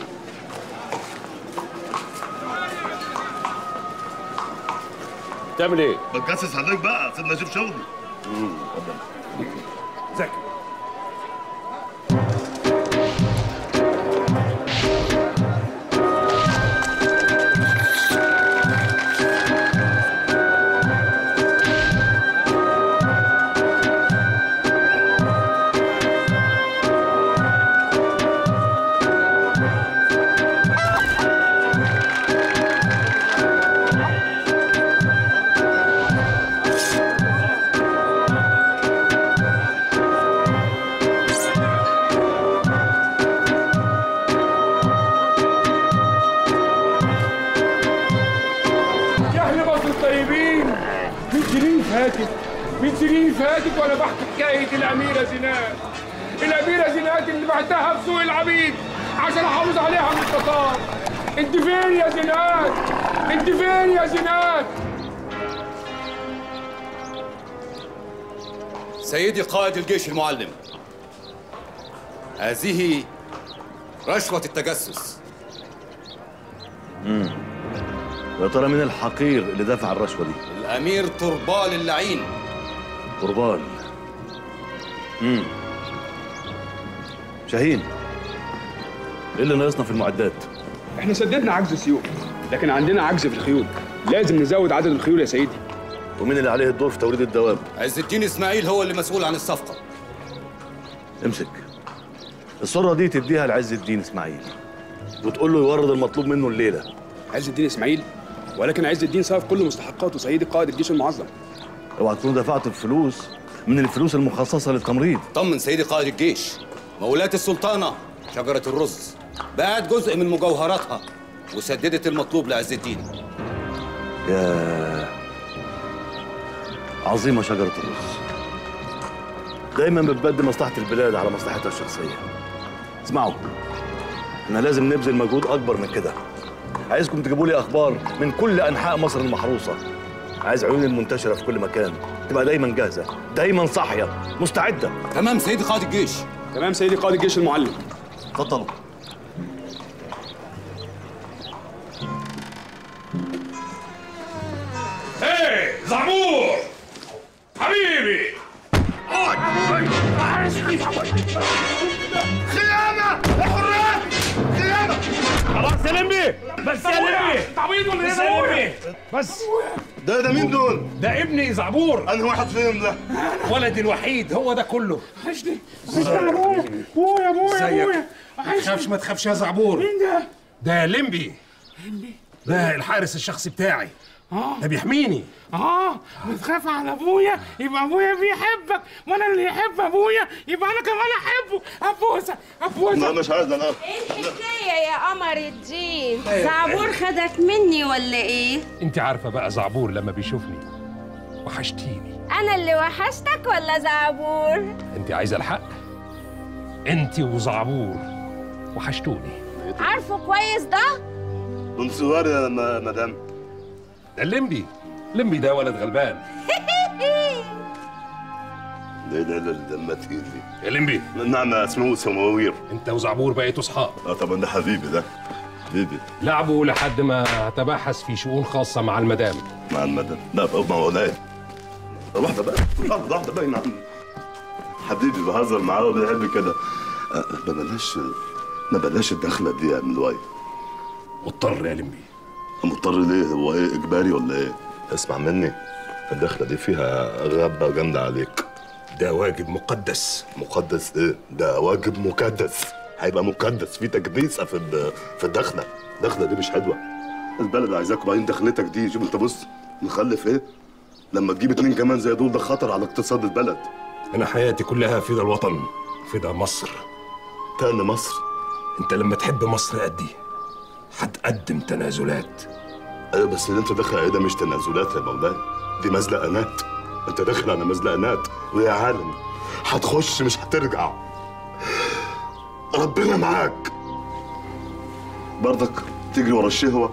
تعمل ايه؟ بتجسس عليك بقى سيبنا اشوف شغلي ذكي يا اهل مصر الطيبين من سنين فاتت من سنين فاتت وانا بحكي حكايه الاميره زينات الاميره زينات اللي بعتها في سوق العبيد عشان احافظ عليها من التتار انت فين يا زينات انت فين يا زينات سيدي قائد الجيش المعلم هذه رشوة التجسس امم يا ترى مين الحقير اللي دفع الرشوه دي؟ الأمير طربال اللعين قربان امم شاهين ايه اللي ناقصنا في المعدات؟ احنا سددنا عجز السيوف لكن عندنا عجز في الخيول لازم نزود عدد الخيول يا سيدي ومين اللي عليه الدور في توريد الدواب؟ عز الدين إسماعيل هو اللي مسؤول عن الصفقة امسك الصورة دي تديها لعز الدين اسماعيل وتقول له يورد المطلوب منه الليلة عز الدين اسماعيل ولكن عز الدين صرف كل مستحقاته سيدي قائد الجيش المعظم اوعى تكون دفعت الفلوس من الفلوس المخصصة للتمريض طمن سيدي قائد الجيش مولاة السلطانة شجرة الرز باعت جزء من مجوهراتها وسددت المطلوب لعز الدين يا عظيمة شجرة الرز دايما بتبدي مصلحة البلاد على مصلحتها الشخصية اسمعوا احنا لازم نبذل مجهود أكبر من كده عايزكم تجيبوا لي أخبار من كل أنحاء مصر المحروسة عايز عيون المنتشرة في كل مكان تبقى دايما جاهزة دايما صاحية مستعدة تمام سيدي قائد الجيش تمام سيدي قائد الجيش المعلم اتفضلوا هي زعمور حبيبي خيانة يا حراس خيانة خلاص يا لمبي عبيط ولا بس ايه يا ده لمبي، بس ده ده مين دول؟ ده ابني زعبور انهي واحد فيهم ده؟ ولدي الوحيد هو ده كله وحشني وحشني يا ابويا ابويا ابويا ازيك؟ ابويا ما تخافش ما تخافش يا زعبور مين ده؟ ده لمبي ده الحارس الشخصي بتاعي اه ده بيحميني اه بتخاف على ابويا يبقى ابويا بيحبك وانا اللي يحب ابويا يبقى انا كمان احبه ابوسه ابوسه لا مش عايز انا ايه الحكايه يا قمر الدين أيوة. زعبور خدك مني ولا ايه انت عارفه بقى زعبور لما بيشوفني وحشتيني انا اللي وحشتك ولا زعبور انت عايزه الحق انت وزعبور وحشتوني عارفه كويس ده من صغار يا م- مدام ده الليمبي لمبي ده ولد غلبان ده ده ده دم تقيل دي يا لمبي نعم اسمه سماوير انت وزعبور بقيتوا اصحاب اه طبعا ده حبيبي ده حبيبي لعبوا لحد ما تباحث في شؤون خاصه مع المدام مع المدام لا بقى ما هو لا واحدة بقى واحدة واحدة بقى نعم حبيبي بهزر معاه وبيحب كده آه، ما بلاش ما بلاش الدخلة دي يا ابن الواي مضطر يا لمبي مضطر ليه هو ايه اجباري ولا ايه اسمع مني الدخلة دي فيها غابة جامدة عليك ده واجب مقدس مقدس ايه ده واجب مكدس هيبقى مكدس في تكديسة في ال- في الدخلة الدخلة دي مش حلوة البلد عايزاك وبعدين دخلتك دي شوف انت بص مخلف ايه لما تجيب اتنين كمان زي دول ده خطر على اقتصاد البلد انا حياتي كلها فدا الوطن فدا مصر تاني مصر انت لما تحب مصر قدي هتقدم تنازلات ايوه بس اللي انت داخل عليه ده مش تنازلات يا مولاي دي مزلقانات انت داخل على مزلقانات ويا عالم هتخش مش هترجع ربنا معاك برضك تجري ورا الشهوة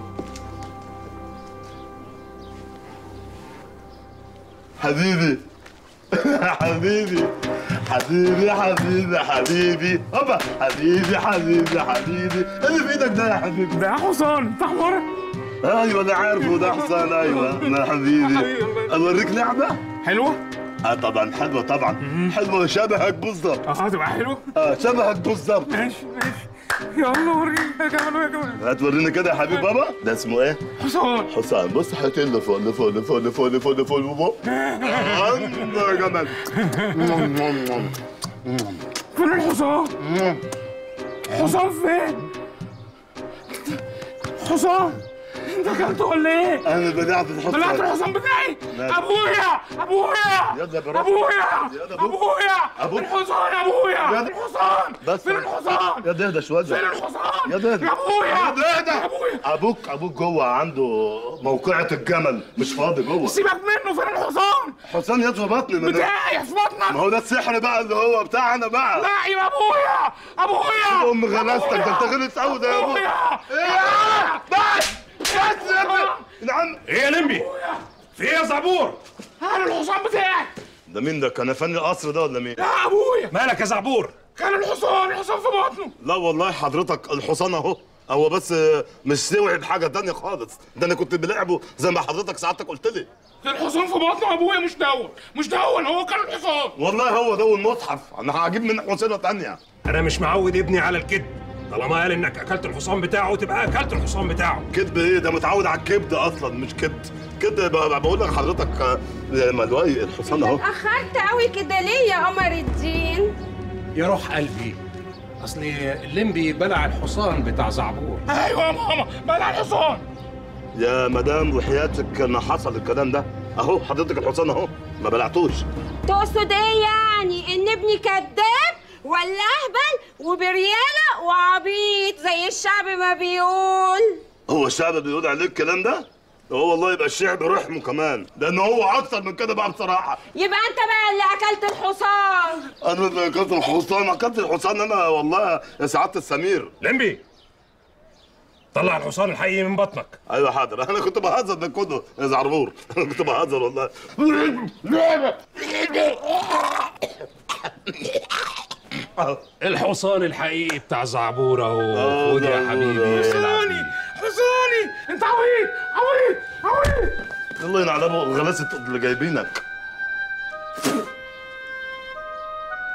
حبيبي حبيبي حبيبي حبيبي حبيبي هوبا حبيبي حبيبي حبيبي اللي في ايدك ده يا حبيبي ده حصان تحمر ايوه انا عارفه ده حصان ايوه انا حبيبي اوريك لعبه حلوه اه طبعا حلوه طبعا حلوه شبهك بالظبط اه تبقى حلوه اه شبهك بالظبط ماشي ماشي يلا وريني يا كمان يا كمان هتوريني كده يا حبيب بابا ده اسمه ايه حصان حسام بص حياتين اللي فوق اللي فوق اللي فوق اللي فوق اللي فوق اللي فوق اللي فوق الله يا جمال فين الحصان؟ حصان فين؟ حصان انت اكلته ولا ايه؟ انا بدات الحصان طلعت الحصان بتاعي ماشي. ابويا ابويا يلا بروح. ابويا يلا بروح. ابويا أبوك. الحصان ابويا يلا. الحصان بس فين الحصان؟ يا ده ده شويه فين الحصان؟ يا ده ده يا ابويا يا ده ده ابويا ابوك ابوك جوه عنده موقعة الجمل مش فاضي جوه سيبك منه فين الحصان؟ حسام يد في بطني من بتاعي في بطنك ما هو ده السحر بقى اللي هو بتاعنا بقى لا يا ابويا ابويا ام غلاستك ده انت غلس قوي ده يا ابويا ابويا ايه بس بس يا ابني نعم ايه يا لمبي في ايه يا زعبور انا الحصان بتاعي ده مين ده كان فني القصر ده ولا مين؟ يا ابويا مالك يا زعبور كان الحصان الحصان في بطنه لا والله حضرتك الحصان اهو هو بس مش سوعي بحاجه تانية خالص ده انا كنت بلعبه زي ما حضرتك سعادتك قلت لي الحصان في بطنه ابويا مش دون مش دون هو كان الحصان والله هو ده المصحف انا هجيب منك حصينه تانية انا مش معود ابني على الكذب طالما قال انك اكلت الحصان بتاعه تبقى اكلت الحصان بتاعه كذب ايه ده متعود على الكبد اصلا مش كبد كده ب- بقول لك حضرتك آه، يا ملواي الحصان اهو اتأخرت قوي كده ليه يا قمر الدين يا روح قلبي اصل الليمبي بلع الحصان بتاع زعبور ايوه يا ماما بلع الحصان يا مدام وحياتك ما حصل الكلام ده اهو حضرتك الحصان اهو ما بلعتوش تقصد ايه يعني ان ابني كذاب ولا اهبل وبريالة وعبيط زي الشعب ما بيقول هو الشعب بيقول عليه الكلام ده هو والله يبقى الشعب رحمه كمان لان هو اكتر من كده بقى بصراحه يبقى انت بقى اللي اكلت الحصان انا اللي اكلت الحصان اكلت الحصان انا والله يا سعاده السمير لمبي طلع الحصان الحقيقي من بطنك ايوه حاضر انا كنت بهزر ده كله يا زعربور انا كنت بهزر والله الحصان الحقيقي بتاع زعبور اهو خد يا حبيبي حصاني حصاني انت عبيط عبيط عبيط الله ينعل ابو غلاسه اللي جايبينك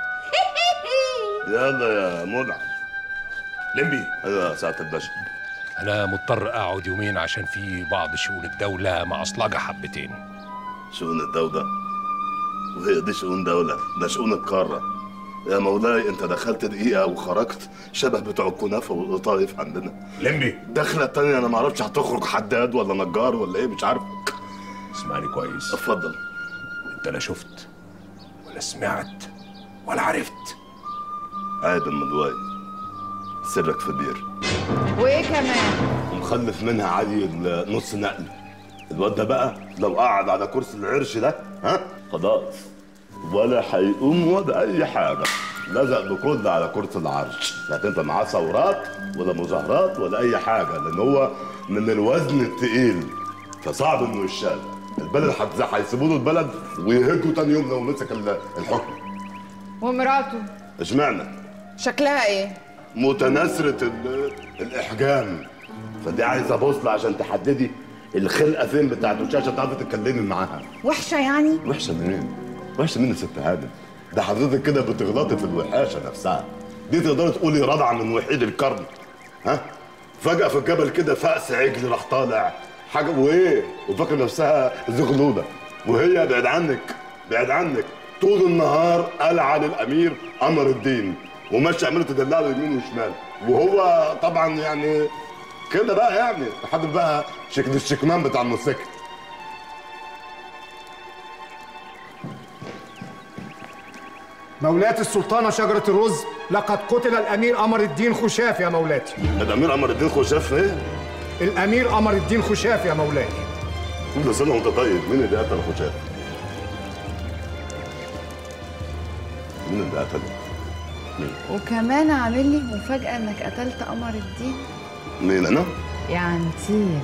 يلا يا منى لمبي ايوه يا سعاده الباشا انا مضطر اقعد يومين عشان في بعض شؤون الدوله معصلجه حبتين شؤون الدولة وهي دي شؤون دولة ده شؤون القارة يا مولاي انت دخلت دقيقة وخرجت شبه بتوع الكنافة والقطايف عندنا لمبي دخلة تانية انا معرفش هتخرج حداد ولا نجار ولا ايه مش عارف اسمعني كويس اتفضل انت لا شفت ولا سمعت ولا عرفت عيب المدواي سرك في بير وايه كمان ومخلف منها عيل نص نقل الواد ده بقى لو قعد على كرسي العرش ده ها خلاص ولا هيقوم ولا اي حاجه لزق بكل على كرسي العرش لا انت معاه ثورات ولا مظاهرات ولا اي حاجه لان هو من الوزن التقيل فصعب انه يشال البلد هتز- هيسيبوا له البلد ويهجوا تاني يوم لو مسك ال- الحكم ومراته اشمعنى شكلها ايه متناثرة ال- الإحجام فدي عايزة بوصلة عشان تحددي الخلقة فين بتاعت الشاشة تعرفي تتكلمي معاها وحشه يعني وحشة منين؟ وحشة منين يا ست هانم؟ ده حضرتك كده بتغلطي في الوحاشة نفسها دي تقدري تقولي رضعة من وحيد القرن ها؟ فجأة في الجبل كده فأس عجل راح طالع حاجة وإيه؟ وفاكرة نفسها زغلولة وهي بعد عنك بعد عنك طول النهار قلعة للأمير قمر الدين وماشي عماله تدلع له يمين وشمال وهو طبعا يعني كده بقى يعني لحد بقى شكل الشكمان بتاع الموسيقى مولاتي السلطانة شجرة الرز لقد قتل الأمير قمر الدين خشاف يا مولاتي الأمير قمر الدين خشاف إيه؟ الأمير قمر الدين خشاف يا مولاي كل سنة وأنت طيب مين اللي قتل خشاف؟ مين اللي قتله؟ مين؟ وكمان عامل لي مفاجأة انك قتلت قمر الدين مين أنا؟ يا عنتيل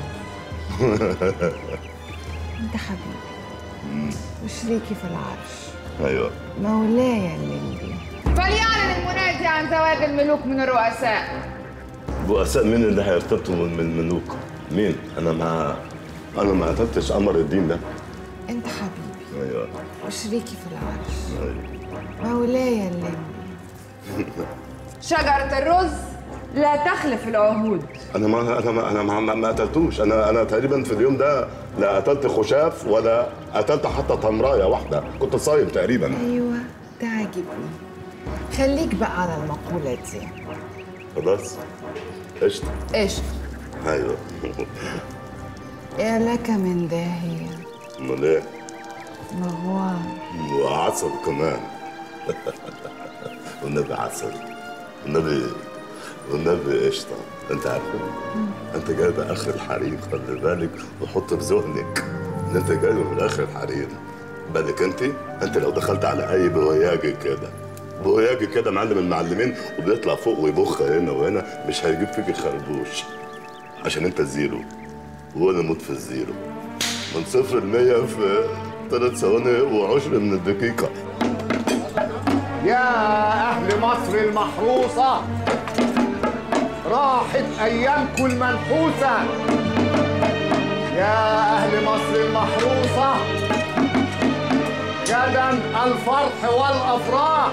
انت حبيبي وشريكي في العرش أيوه مولاي الليمبي فليعلن المنادي عن زواج الملوك من الرؤساء رؤساء مين اللي هيرتبطوا من من الملوك؟ مين؟ أنا ما أنا ما قتلتش قمر الدين ده انت حبيبي أيوه وشريكي في العرش أيوه مولاي الليمبي شجرة الرز لا تخلف العهود انا ما انا ما انا ما, ما, ما قتلتوش انا انا تقريبا في اليوم ده لا قتلت خشاف ولا قتلت حتى تمرايه واحده كنت صايم تقريبا ايوه ده عاجبني خليك بقى على المقولة دي خلاص قشطه ايش ايوه يا لك من داهية امال ايه مغوار وعسل كمان والنبي عسل والنبي والنبي قشطه انت عارف انت جايب اخر الحريم خلي بالك وحط في ذهنك ان انت جايب من اخر الحريم بالك انت انت لو دخلت على اي بوياجي كده بوياجي كده معلم المعلمين وبيطلع فوق ويبخ هنا وهنا مش هيجيب فيك خربوش عشان انت الزيرو وانا موت في الزيرو من صفر لمية في ثلاث ثواني وعشر من الدقيقة يا أهل مصر المحروسة راحت أيامكم المنحوسة يا أهل مصر المحروسة غدا الفرح والأفراح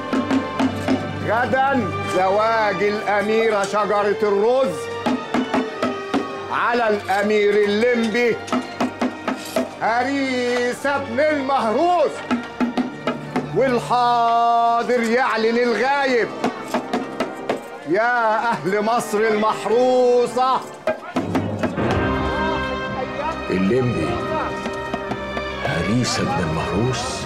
غدا زواج الأميرة شجرة الرز على الأمير الليمبي هريسة ابن المهروس والحاضر يعلن الغايب يا أهل مصر المحروسة الليمبي هريسة ابن المهروس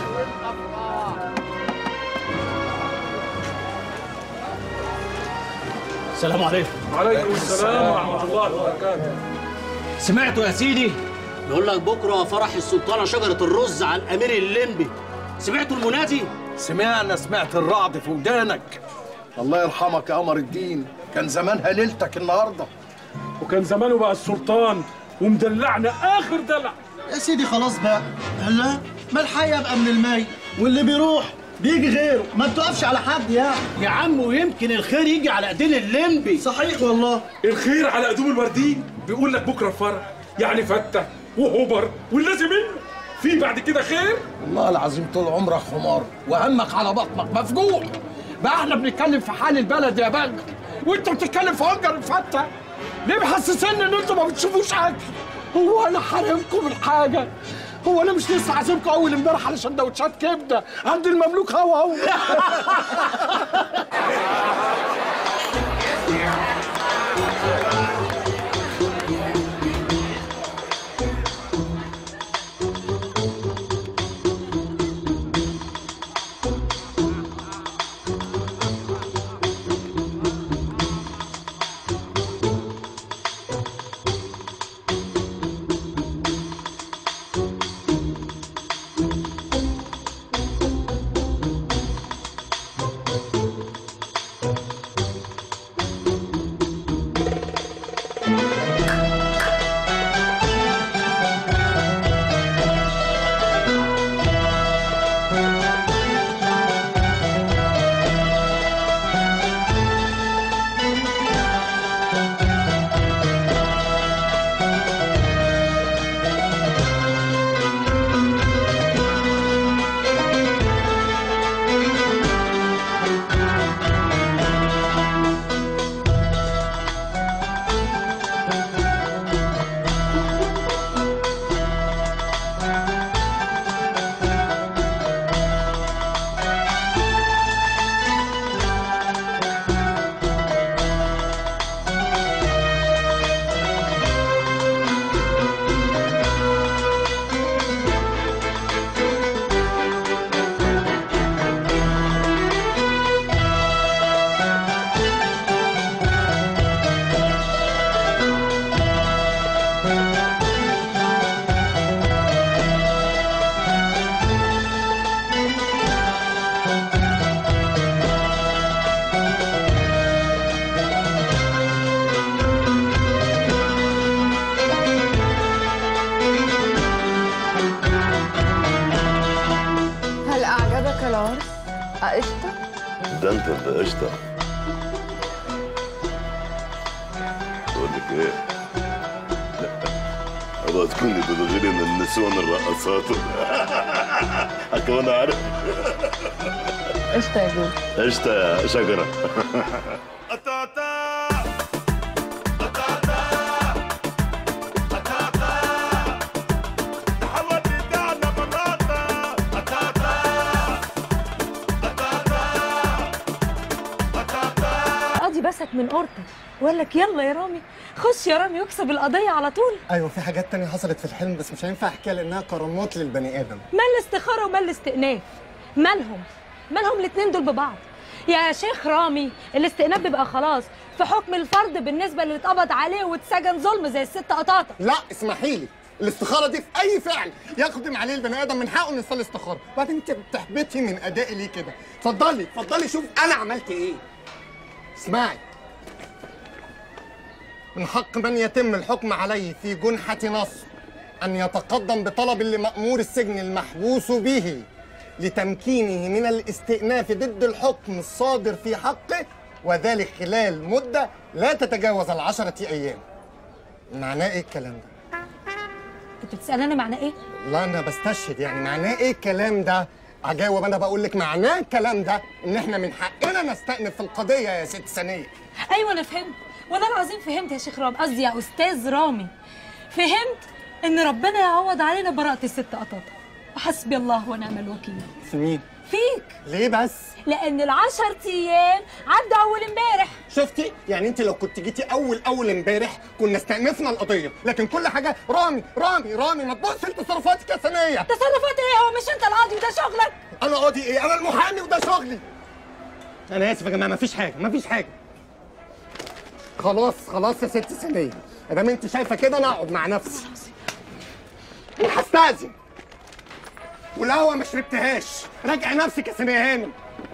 السلام عليكم وعليكم السلام ورحمه الله وبركاته سمعتوا يا سيدي يقول لك بكره فرح السلطانه شجره الرز على الامير الليمبي سمعتوا المنادي سمعنا سمعت الرعد في ودانك الله يرحمك يا قمر الدين كان زمانها ليلتك النهارده وكان زمانه بقى السلطان ومدلعنا اخر دلع يا سيدي خلاص بقى لا ما الحي يبقى من المي واللي بيروح بيجي غيره ما بتقفش على حد يعني يا عم ويمكن الخير يجي على ايدين الليمبي صحيح والله الخير على قدوم الوردين بيقول لك بكره الفرح يعني فتة وهبر واللازم منه في بعد كده خير والله العظيم طول عمرك حمار وهمك على بطنك مفجوع بقى احنا بنتكلم في حال البلد يا بنك وانت بتتكلم في هنجر الفتة ليه محسسني ان انتوا ما بتشوفوش اكل هو انا حارمكم من حاجه هو انا مش لسه عازمكم اول امبارح على سندوتشات كبده عند المملوك هوا هو هل أعجبك العرس؟ أقشطة؟ ده انت اللي قشطه بقول لك ايه لا ابغى تكوني بتغيري من النسوان الرقصات اكون عارف قشطة يا جوز قشطه يا شجره قاضي بسك من قرطك وقال لك يلا يا رامي خش يا رامي واكسب القضيه على طول ايوه في حاجات تانية حصلت في الحلم بس مش هينفع احكيها لانها كرامات للبني ادم ما الاستخاره وما الاستئناف مالهم مالهم الاتنين دول ببعض يا شيخ رامي الاستئناف بيبقى خلاص في حكم الفرد بالنسبه اللي اتقبض عليه واتسجن ظلم زي الست قطاطه لا اسمحي لي الاستخاره دي في اي فعل يقدم عليه البني ادم من حقه انه يصلي استخاره وبعدين انت بتحبطي من ادائي ليه كده اتفضلي اتفضلي شوف انا عملت ايه اسمعي من حق من يتم الحكم عليه في جنحة نصر أن يتقدم بطلب لمأمور السجن المحبوس به لتمكينه من الاستئناف ضد الحكم الصادر في حقه وذلك خلال مدة لا تتجاوز العشرة أيام معناه إيه الكلام ده؟ انت بتسالني معناه ايه لا أنا بستشهد يعني معناه إيه الكلام ده؟ أجاوب أنا بقول لك معناه الكلام ده إن إحنا من حقنا نستأنف في القضية يا ست سنية ايوه انا فهمت والله العظيم فهمت يا شيخ رامي قصدي يا استاذ رامي فهمت ان ربنا يعوض علينا براءه الست قطاطه وحسبي الله ونعم الوكيل في مين؟ فيك ليه بس؟ لان العشر ايام عدوا اول امبارح شفتي يعني انت لو كنت جيتي اول اول امبارح كنا استأنفنا القضيه لكن كل حاجه رامي رامي رامي ما تبص لتصرفاتك يا ثانيه تصرفات ايه هو مش انت القاضي وده شغلك انا قاضي ايه انا المحامي وده شغلي انا اسف يا جماعه مفيش حاجه مفيش حاجه خلاص خلاص يا ست ثانيه ما دام انت شايفه كده انا اقعد مع نفسي وهستأذن والقهوه ما شربتهاش راجعي نفسك يا ثانيه هانم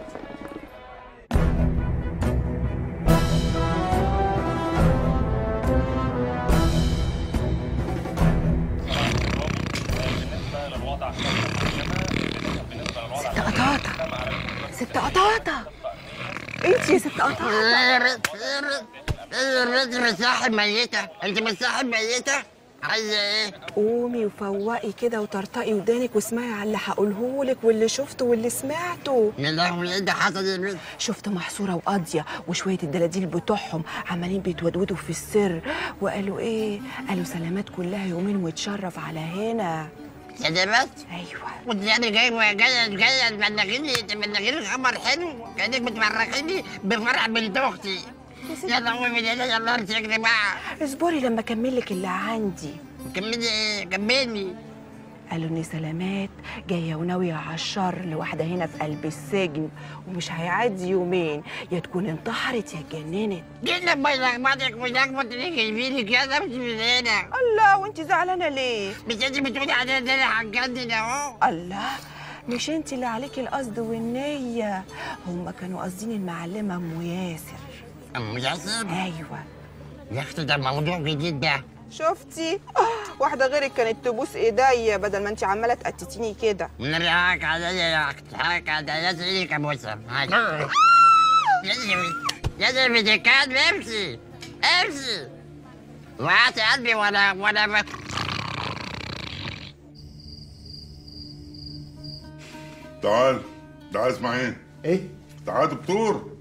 ست قطاطة ست قطاطة انت يا ست قطاطة الراجل صاحب ميتة انت مش صاحب ميتة عايزه ايه؟ قومي وفوقي كده وطرطقي ودانك واسمعي على اللي هقولهولك واللي شفته واللي سمعته يا لهوي ايه ده حصل يا بنت؟ شفت محصورة وقاضية وشوية الدلاديل بتوعهم عمالين بيتودودوا في السر وقالوا ايه؟ قالوا سلامات كلها يومين وتشرف على هنا سلامات؟ ايوه كنت يعني جاي جاي جاي تبلغيني تبلغيني خبر حلو كانك بتفرحيني بفرح بنت اختي يا لهوي من هنا يلا ارجعي بقى اصبري لما اكمل لك اللي عندي كملي ايه؟ كملي قالوا ان سلامات جايه وناويه على الشر لواحده هنا في قلب السجن ومش هيعدي يومين يا تكون انتحرت يا اتجننت جينا ما يلخبطك ويلخبط اللي جايبيني كده مش من هنا الله وانت زعلانه ليه؟ مش انت بتقولي على ان انا هتجنن اهو الله مش انت اللي عليكي القصد والنيه هم كانوا قاصدين المعلمه ام ياسر ام ياسر؟ ايوه يا اختي ده موضوع جديد ده شفتي واحده غيرك كانت تبوس ايديا بدل ما انت عماله تقتتيني كده النبي حقك عليا يا اختي حقك عليا سيدي كابوسه لازم لازم تكاد امشي امشي وقعت قلبي وانا وانا ب... تعال تعال اسماعيل ايه؟ تعال دكتور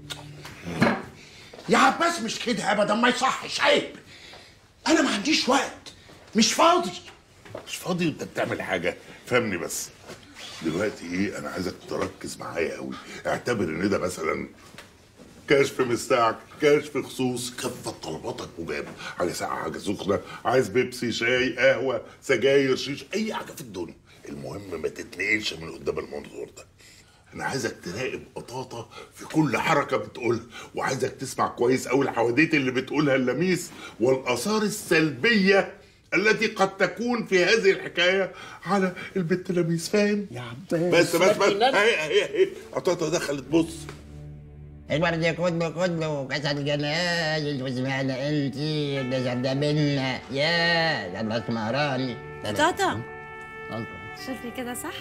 يا عباس مش كده ابدا ما يصحش عيب انا ما عنديش وقت مش فاضي مش فاضي وانت بتعمل حاجه فهمني بس دلوقتي ايه انا عايزك تركز معايا قوي اعتبر ان ده مثلا كشف مستعجل كشف خصوص كافة طلباتك مجابة حاجة ساقعة حاجة سخنة عايز بيبسي شاي قهوة سجاير شيش أي حاجة في الدنيا المهم ما تتنقلش من قدام المنظور ده أنا عايزك تراقب قطاطة في كل حركة بتقولها وعايزك تسمع كويس أوي الحواديت اللي بتقولها اللميس والآثار السلبية التي قد تكون في هذه الحكاية على البنت لميس فاهم؟ يا عباس بس بس بس هي هي هي قطاطة دخلت بص الورد كله كله كسر جنايز وسمعنا انت اللي ده منا يا لما اسمراني تاتا شوفي كده صح؟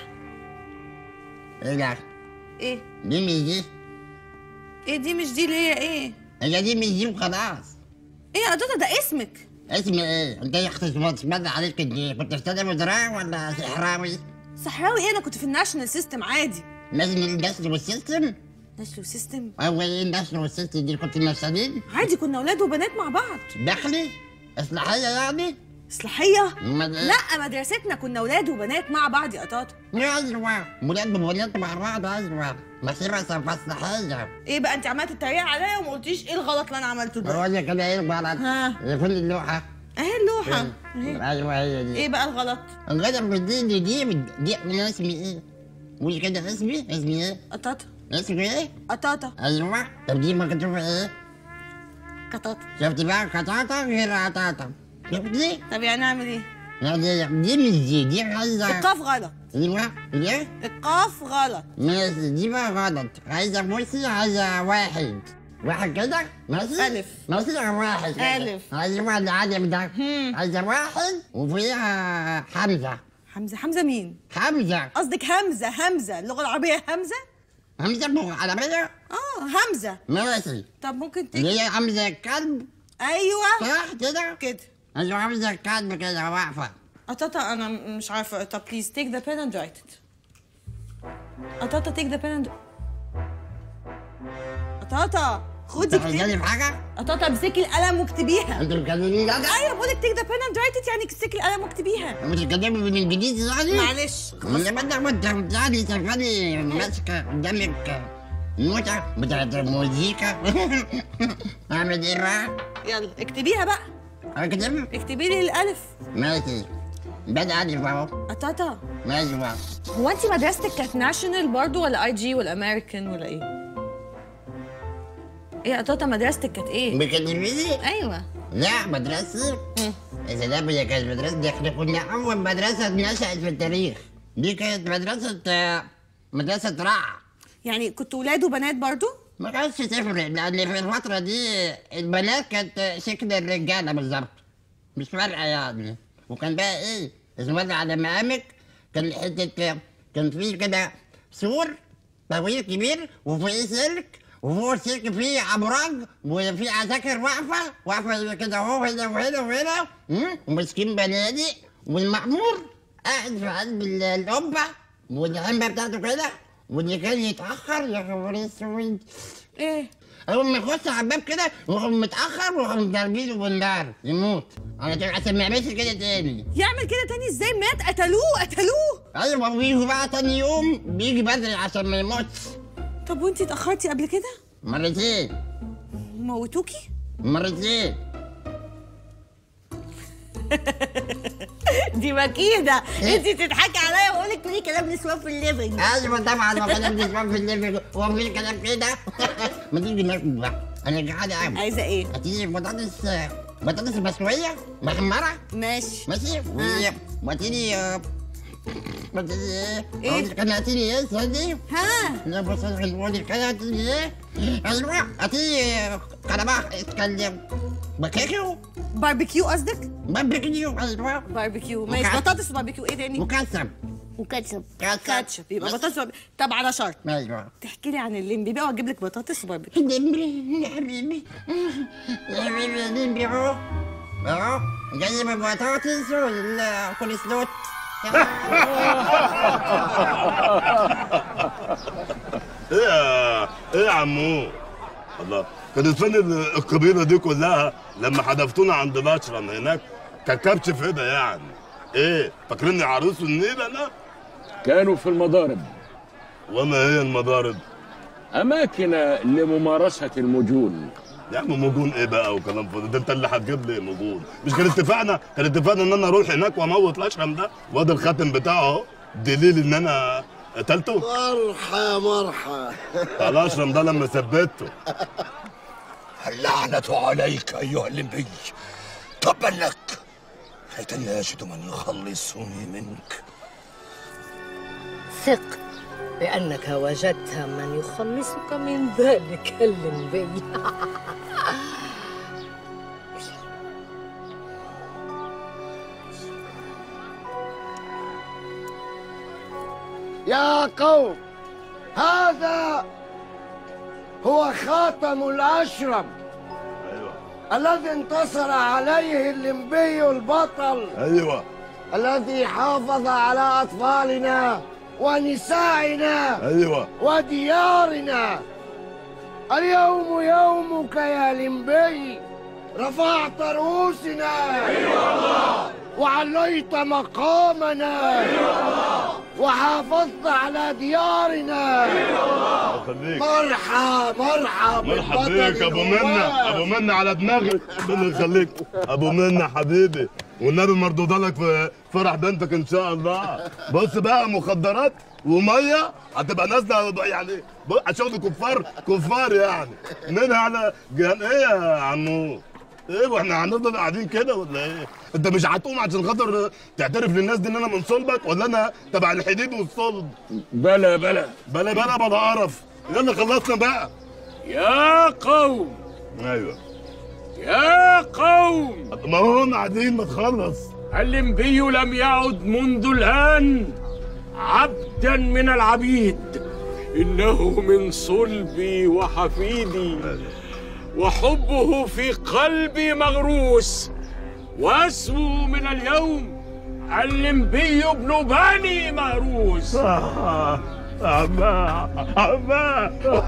ايه ده؟ ايه؟ دي مش دي ايه دي مش دي اللي هي ايه؟ هي دي مش دي وخلاص ايه يا تاتا ده اسمك اسمي ايه؟ انت يا اختي اسمها عليك دي كنت استاذ مزرعة ولا صحراوي؟ صحراوي ايه انا كنت في الناشونال سيستم عادي لازم النسل والسيستم؟ ناشونال سيستم هو ايه النسل والسيستم دي كنت نسالين؟ عادي كنا اولاد وبنات مع بعض داخلي؟ اصلاحية يعني؟ اصلاحيه أمال إيه؟ لا مدرستنا كنا اولاد وبنات مع بعض يا تاتا ايوه ولاد بولاد مع بعض ايوه بس بس مصلحية ايه بقى انت عماله تتريق عليا وما قلتيش ايه الغلط اللي انا عملته ده هو كده ايه الغلط؟ ها. فين اللوحة؟ اهي اللوحه اهي ايوه هي دي ايه بقى الغلط الغلط مش دي دي دي دي من اسمي ايه؟ قولي كده اسمي اسمي ايه؟ قطاطا اسمي ايه؟ قطاطا ايوه طب دي مكتوبة ايه؟ قطاطا شفتي بقى قطاطا غير قطاطا شفتي؟ طب يعني اعمل ايه لا دي دي مش دي دي عايزة القاف غلط ايوه ليه؟ القاف غلط ماشي دي بقى غلط عايزة بصي عايزة واحد واحد كده ماشي ألف. ماشي واحد كده. ألف. ايوه العدم ده عايزة واحد وفيها حمزة حمزه حمزه مين حمزة قصدك همزه همزه اللغه العربيه همزه همزة مو عربية اه همزه ماشي طب ممكن اللي تيجي هي همزة الكلب ايوه صح كده كده ايوه همزة الكلب كده واقفة قطاطا انا مش عارفه طب بليز تيك ذا بين اند رايت ات قطاطا تيك ذا بين اند قطاطا خدي انت عايزاني اكتبي في حاجة؟ قطاطا امسكي القلم واكتبيها انت بتكلمني ده؟ ايوه بقول لك تيك ذا بين اند رايت ات يعني امسكي القلم واكتبيها مش بتتكلمي بالانجليزي يعني؟ معلش من لما انت كنت بتعني شغالي ماسكه قدامك نوتة بتاعت الموزيكا اعمل ايه بقى؟ يلا اكتبيها بقى اكتب اكتبي لي الالف ماشي بدأ ألف أهو قطاطا ماشي بقى هو انت مدرستك كانت ناشونال برضو ولا اي جي ولا امريكان ولا ايه؟ ايه يا قطاطا مدرستك كانت ايه؟ بكلميني؟ ايوه لا مدرستي يا سلام هي كانت مدرسة دي احنا كنا أول مدرسة نشأت في التاريخ دي كانت مدرسة آه، مدرسة رع يعني كنتوا ولاد وبنات برضو؟ ما كانتش تفرق لأن في الفترة دي البنات كانت شكل الرجالة بالظبط مش فارقة يعني وكان بقى إيه اسمه على مقامك كان حتة كان في كده سور طويل كبير وفوقيه سلك وفوق السلك في ابراج وفي عساكر واقفه واقفه كده اهو هنا وهنا وهنا مم، وماسكين بنادق والمأمور قاعد في قلب ال- القبه والهمه بتاعته كده واللي كان يتاخر يا خبر اسود ايه اول ما يخش على الباب كده ويقوم متاخر ويقوم ضاربينه بالنار يموت انا عشان ما يعملش كده تاني يعمل كده تاني ازاي مات قتلوه قتلوه ايوه ويجوا بقى تاني يوم بيجي بدري عشان ما يموتش طب وانتي اتاخرتي قبل كده مرتين موتوكي مرتين دي مكيده انتي تضحكي عليا واقول لك تقولي كلام نسوان في الليفنج ايوه طبعا ما كلام نسوان في الليفنج هو في كلام كده ما تيجي ناكل بقى انا جعانه قوي عايزه ايه؟ هتيجي بطاطس بطاطس مسلويه محمره ماشي ماشي آه. وهاتيلي بطاطس ايه؟ إيه؟ أقول لك انا هاتيلي ايه صدي؟ ها لا بطاطس حلوه كده هاتيلي ايه؟ ايوه هاتيلي قلباح اتكلم بكيكيو باربيكيو قصدك؟ باربيكيو ايوه باربيكيو ماشي وكاتشب. بطاطس وباربيكيو ايه تاني؟ وكاتشب وكاتشب كاتشب. كاتشب يبقى بطاطس وباربيكيو طب على شرط ايوه تحكي لي عن الليمبي بقى واجيب لك بطاطس وباربيكيو الليمبي يا حبيبي يا حبيبي يا ليمبي اهو اهو جاي ببطاطس والكول سلوت ايه يا ايه يا عمو الله كانت فين ال- القبيله دي كلها لما حدفتونا عند الاشرم هناك ككبش فدا يعني ايه فاكريني عروس النيل انا كانوا في المضارب وما هي المضارب أماكن لممارسة المجون يا عم مجون ايه بقى وكلام فاضي ده انت اللي هتجيب لي مجون مش كان اتفقنا كان اتفقنا ان انا اروح هناك واموت الاشرم ده وادي الخاتم بتاعه اهو دليل ان انا قتلته مرحى مرحى الاشرم ده لما ثبته اللعنة عليك أيها اللمبي تبا لك ليتني أجد من يخلصني منك ثق بأنك وجدت من يخلصك من ذلك اللمبي يا قوم هذا هو خاتم الأشرم الذي انتصر عليه اللمبي البطل ايوه الذي حافظ على أطفالنا ونسائنا ايوه وديارنا اليوم يومك يا لمبي رفعت رؤوسنا وعليت مقامنا وحافظت على ديارنا خليك مرحى مرحى مرحب بيك ابو منة ابو منة على دماغي ربنا يخليك ابو منة حبيبي والنبي مردوده لك في فرح بنتك ان شاء الله بص بقى مخدرات وميه هتبقى نازله يعني بص- شغل كفار كفار يعني منها على جهان ايه يا عمو ايه واحنا هنفضل قاعدين كده ولا ايه؟ انت مش هتقوم عشان خاطر تعترف للناس دي ان انا من صلبك ولا انا تبع الحديد والصلب؟ بلا بلا بلا بلا بلا قرف يلا خلصنا بقى يا قوم ايوه يا قوم ما هم قاعدين ما تخلص اللمبي لم يعد منذ الآن عبدا من العبيد إنه من صلبي وحفيدي وحبه في قلبي مغروس واسمه من اليوم اللمبي ابن بني مهروس عماه عماه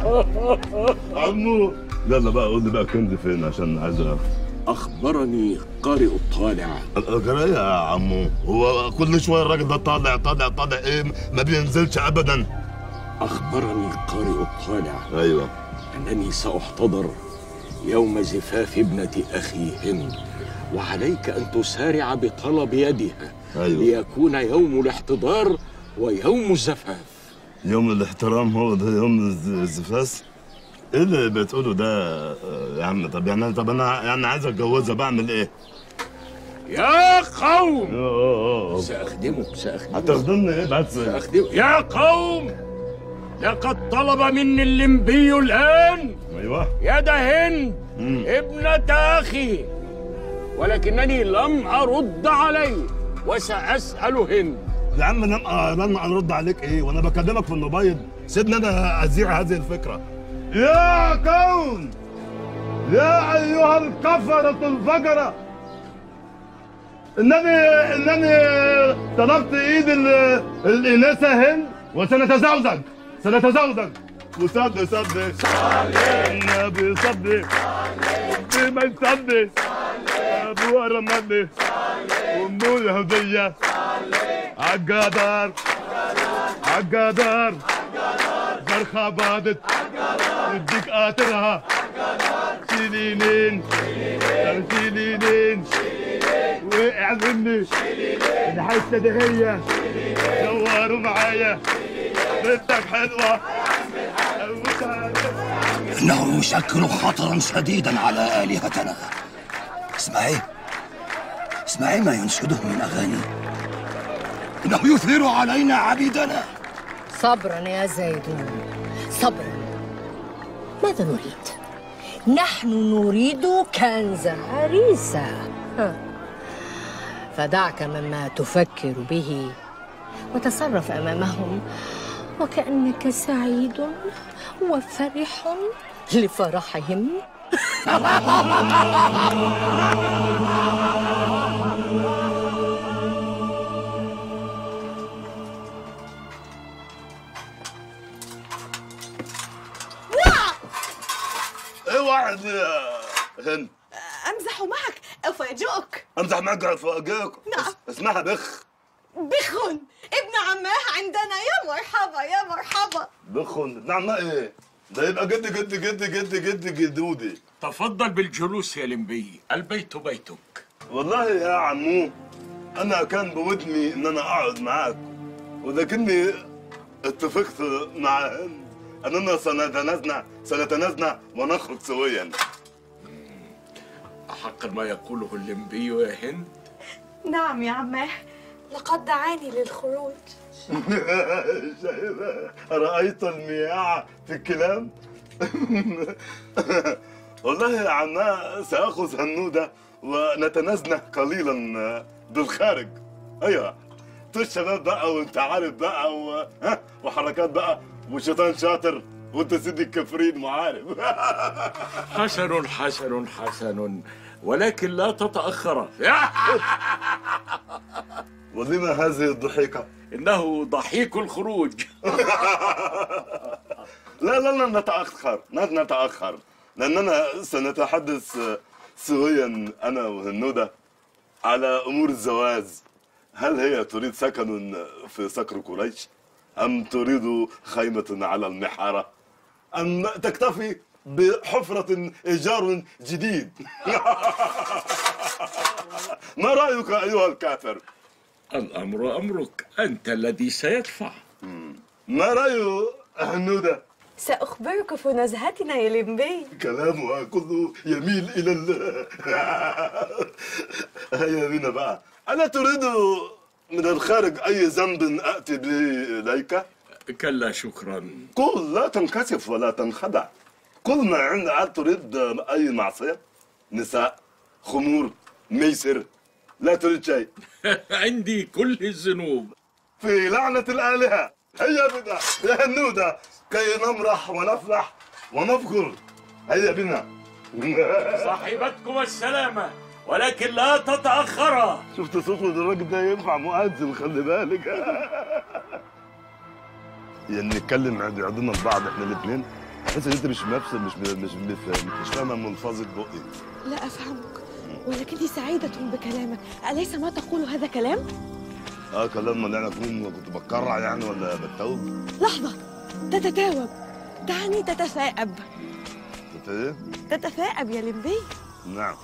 عمو يلا بقى قول لي بقى كنز فين عشان عايز اعرف أخبرني قارئ الطالع القراية يا عمو هو كل شويه الراجل ده طالع طالع طالع ايه ما بينزلش ابدا أخبرني قارئ الطالع أيوة أنني سأحتضر يوم زفاف ابنة أخي هند وعليك أن تسارع بطلب يدها أيوة. ليكون يوم الاحتضار ويوم الزفاف يوم الاحترام هو ده يوم الز- الزفاف ايه اللي بتقوله ده آه، يا عم طب يعني طب انا يعني عايز اتجوزها بعمل ايه؟ يا قوم اه سأخدمك سأخدمك هتخدمني ايه بس؟ سأخدمك يا قوم لقد طلب مني اللمبي الآن ايوه يد هند ابنة أخي ولكنني لم أرد عليه وسأسأل هند يا عم لم لم ارد عليك ايه وانا بكلمك في الموبايل سيبني انا اذيع هذه الفكره يا كون يا ايها الكفرة الفجرة انني انني طلبت ايد ال- الاناثة هند وسنتزوج سنتزوج وصلي صلي النبي صلي من صلي ابو رملي وامه الهدية عالجدار عالجدار فرخة بادت وديك قاطرها شيلينين شيلينين وقع مني الحتة دي هي دوروا معايا بنتك حلوة إنه يشكل خطرا شديدا على آلهتنا اسمعي اسمعي ما ينشده من أغاني إنه يثير علينا عبيدنا صبرا يا زيدون صبرا ماذا نريد؟ نحن نريد كنز عريسة ها. فدعك مما تفكر به وتصرف أمامهم وكأنك سعيد وفرح لفرحهم ايه واحد يا هند امزح معك افاجئك امزح معك افاجئك نعم. اسمها بخ بخن ابن عماه عندنا يا مرحبا يا مرحبا بخن نعم ايه ده يبقى جد جد جد جد جد جدودي تفضل بالجلوس يا لمبي البيت بيتك والله يا عمو انا كان بودني ان انا اقعد معاك ولكني اتفقت مع هند اننا سنتنازع سنتنازع ونخرج سويا أحق ما يقوله اللمبي يا هند نعم يا عماه لقد دعاني للخروج شايفة؟ رأيت المياع في الكلام والله يا عماه سأخذ هنودة ونتنازنه قليلا بالخارج أيوة تو الشباب بقى وانت عارف بقى و... ها؟ وحركات بقى وشيطان شاطر وانت سيدي الكفرين وعارف حسن حسن حسن ولكن لا تتأخر ولما هذه الضحكة؟ إنه ضحيك الخروج لا لا لا نتأخر لا نتأخر لأننا سنتحدث سويا أنا وهنودة على أمور الزواج هل هي تريد سكن في صقر قريش أم تريد خيمة على المحارة أم تكتفي بحفرة إيجار جديد ما رأيك أيها الكافر؟ الأمر أمرك أنت الذي سيدفع ما رأي هنودة؟ سأخبرك في نزهتنا يا لمبي كلامها كله يميل الى ال هيا بينا بقى الا تريد من الخارج اي ذنب اتي به اليك كلا شكرا قل لا تنكسف ولا تنخدع كل ما عند هل تريد اي معصيه نساء خمور ميسر لا تريد شيء عندي كل الذنوب في لعنه الالهه هيا بنا يا هنوده كي نمرح ونفرح ونفخر هيا بنا صاحبتكم السلامة ولكن لا تتأخرا شفت صوت الراجل ده ينفع مؤذن خلي بالك يعني نتكلم عند عندنا لبعض احنا الاثنين بس انت مش نفس مش مش مش, مش فاهمه منفذ بقي لا أفهمك ولكني سعيدة بكلامك أليس ما تقول هذا كلام؟ اه كلام ما انا اكون كنت بتكرع يعني ولا بتوب لحظة تتتاوب دعني تتثاءب انت ايه؟ تتثاءب يا لمبي نعم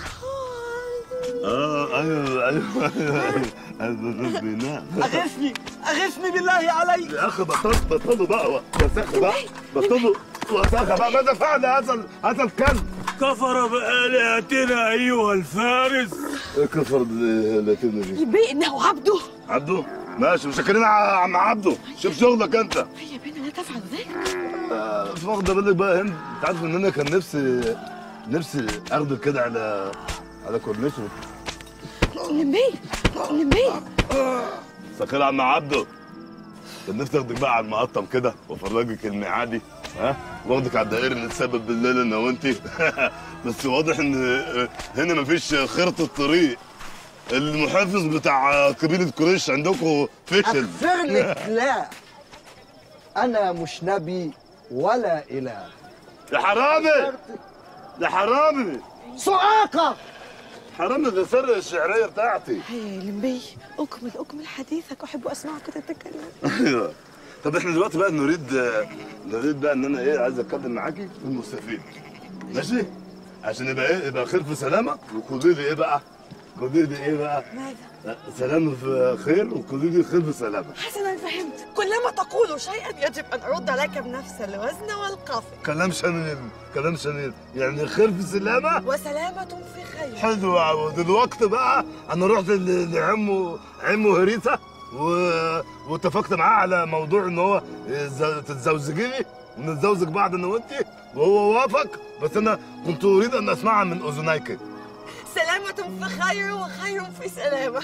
اه ايوه ايوه ايوه ايوه نعم أغثني أغثني بالله عليك يا اخي بطل بطلوا بقى وسخ بقى بطلوا وسخ بقى ماذا فعل هذا ال- هذا الكلب؟ كفر بآلهتنا أيها الفارس ايه كفر اللاتيني دي؟ لمبي إنه عبده عبده ماشي مشكرين ع- عم عبده شوف شغلك انت هيا بنا لا تفعل ذلك آه، واخده بالك بقى هند انت عارف ان انا كان نفسي نفسي اخدك كده على على كورنيش لمبي لمبي سكر عم عبده كان نفسي اخدك بقى على المقطم كده وافرجك الميعادي ها واخدك على الدائري نتسبب بالليل انا وانت بس واضح ان هنا مفيش خرطة طريق المحافظ بتاع قبيلة قريش عندكم فشل أغفر لك لا أنا مش نبي ولا إله يا حرامي يا حرامي صعاقة حرامي ده سر الشعرية بتاعتي هيا لمبي اكمل اكمل حديثك احب اسمعك تتكلم ايوه طب احنا دلوقتي بقى نريد نريد بقى ان انا ايه عايز اتكلم معاكي في المستفيد ماشي عشان يبقى ايه يبقى خير في سلامه وقولي لي ايه بقى قولي لي ايه بقى ماذا؟ سلام في خير وقولي لي خير في سلامه حسنا فهمت كلما تقول شيئا يجب ان ارد عليك بنفس الوزن والقافيه كلام شنيل كلام شنيل يعني خير في سلامه وسلامه في خير حلو قوي دلوقتي بقى انا رحت ل- لعمه عمه هريسه و... واتفقت معاه على موضوع ان هو يز- تتزوجي لي ونتزوجك بعض انا وانت وهو وافق بس انا كنت اريد ان اسمعها من اذنيك سلامة في خير وخير في سلامة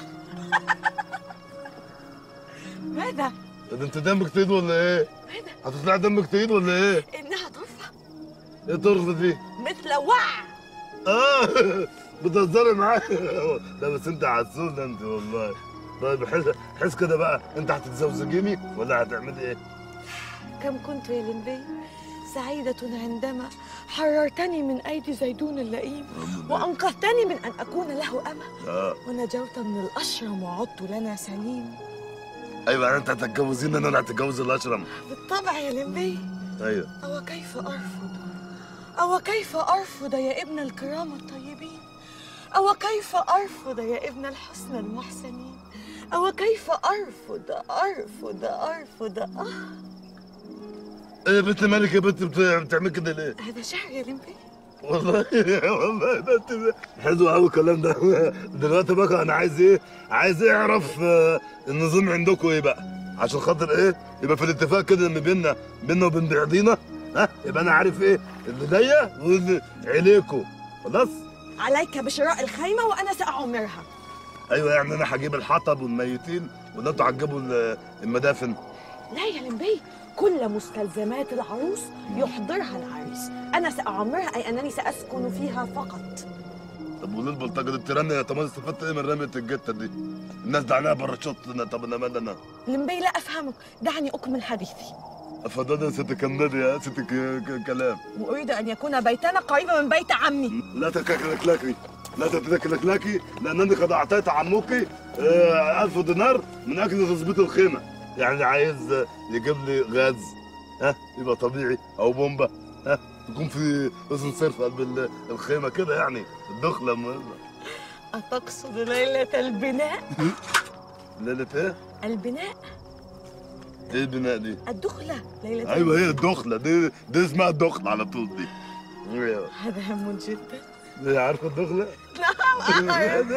ماذا؟ ده انت دمك تقيد ولا ايه؟ هتطلع دمك تقيد ولا ايه؟ إنها طرفة ايه الطرفه دي؟ مثل وع اه بتهزري معايا لا بس انت عسول انت والله طيب حس حس كده بقى انت هتتزوجيني ولا هتعملي ايه؟ كم كنت يا لمبي سعيدة عندما حررتني من أيدي زيدون اللئيم وأنقذتني من أن أكون له أمة اه ونجوت من الأشرم وعدت لنا سليم ايوه يعني انت هتتجوزيني انا اللي هتتجوز الاشرم بالطبع يا لمبي ايوه أو كيف أرفض أو كيف أرفض يا ابن الكرام الطيبين أو كيف أرفض يا ابن الحسن المحسنين أو كيف أرفض أرفض أرفض آه ايه يا بنت مالك يا بنت بت- بتعمل كده ليه؟ هذا شعر يا لمبي والله والله ده انت حلو قوي الكلام ده دلوقتي بقى انا عايز ايه؟ عايز اعرف آه، النظام عندكم ايه بقى؟ عشان خاطر ايه؟ يبقى في الاتفاق كده ان بيننا بيننا وبين بعضينا ها يبقى انا عارف ايه اللي ليا واللي عليكم خلاص؟ عليك بشراء الخيمة وأنا سأعمرها ايوه يعني انا هجيب الحطب والميتين ولا انتوا هتجيبوا ال- المدافن؟ لا يا لمبي كل مستلزمات العروس يحضرها العريس أنا سأعمرها أي أنني سأسكن فيها فقط طب وليه البلطجه دي بترمي يا طب استفدت ايه من رميه الجته دي؟ الناس دي عليها بره الشط طب انا مال انا؟ لمبي لا أفهمك دعني أكمل حديثي فضل ست كمدي يا ست ك- ك- كلام وأريد أن يكون بيتنا قريبا من بيت عمي لا تتكلكلكي لا تتكلكلكي لانني قد اعطيت عموكي آه، ألف دينار من اجل تظبيط الخيمه يعني عايز آه، يجيب لي غاز ها يبقى طبيعي او بومبا ها تكون في اذن صرف في قلب ال- الخيمه كده يعني الدخله مهمه أتقصد ليلة البناء ليله ايه؟ البناء ايه البناء دي؟ الدخلة ليلة ايوه هي الدخله دي دي اسمها الدخله على طول دي أيوة. هذا هم جدا هي عارفه الدخله؟ نعم أعرف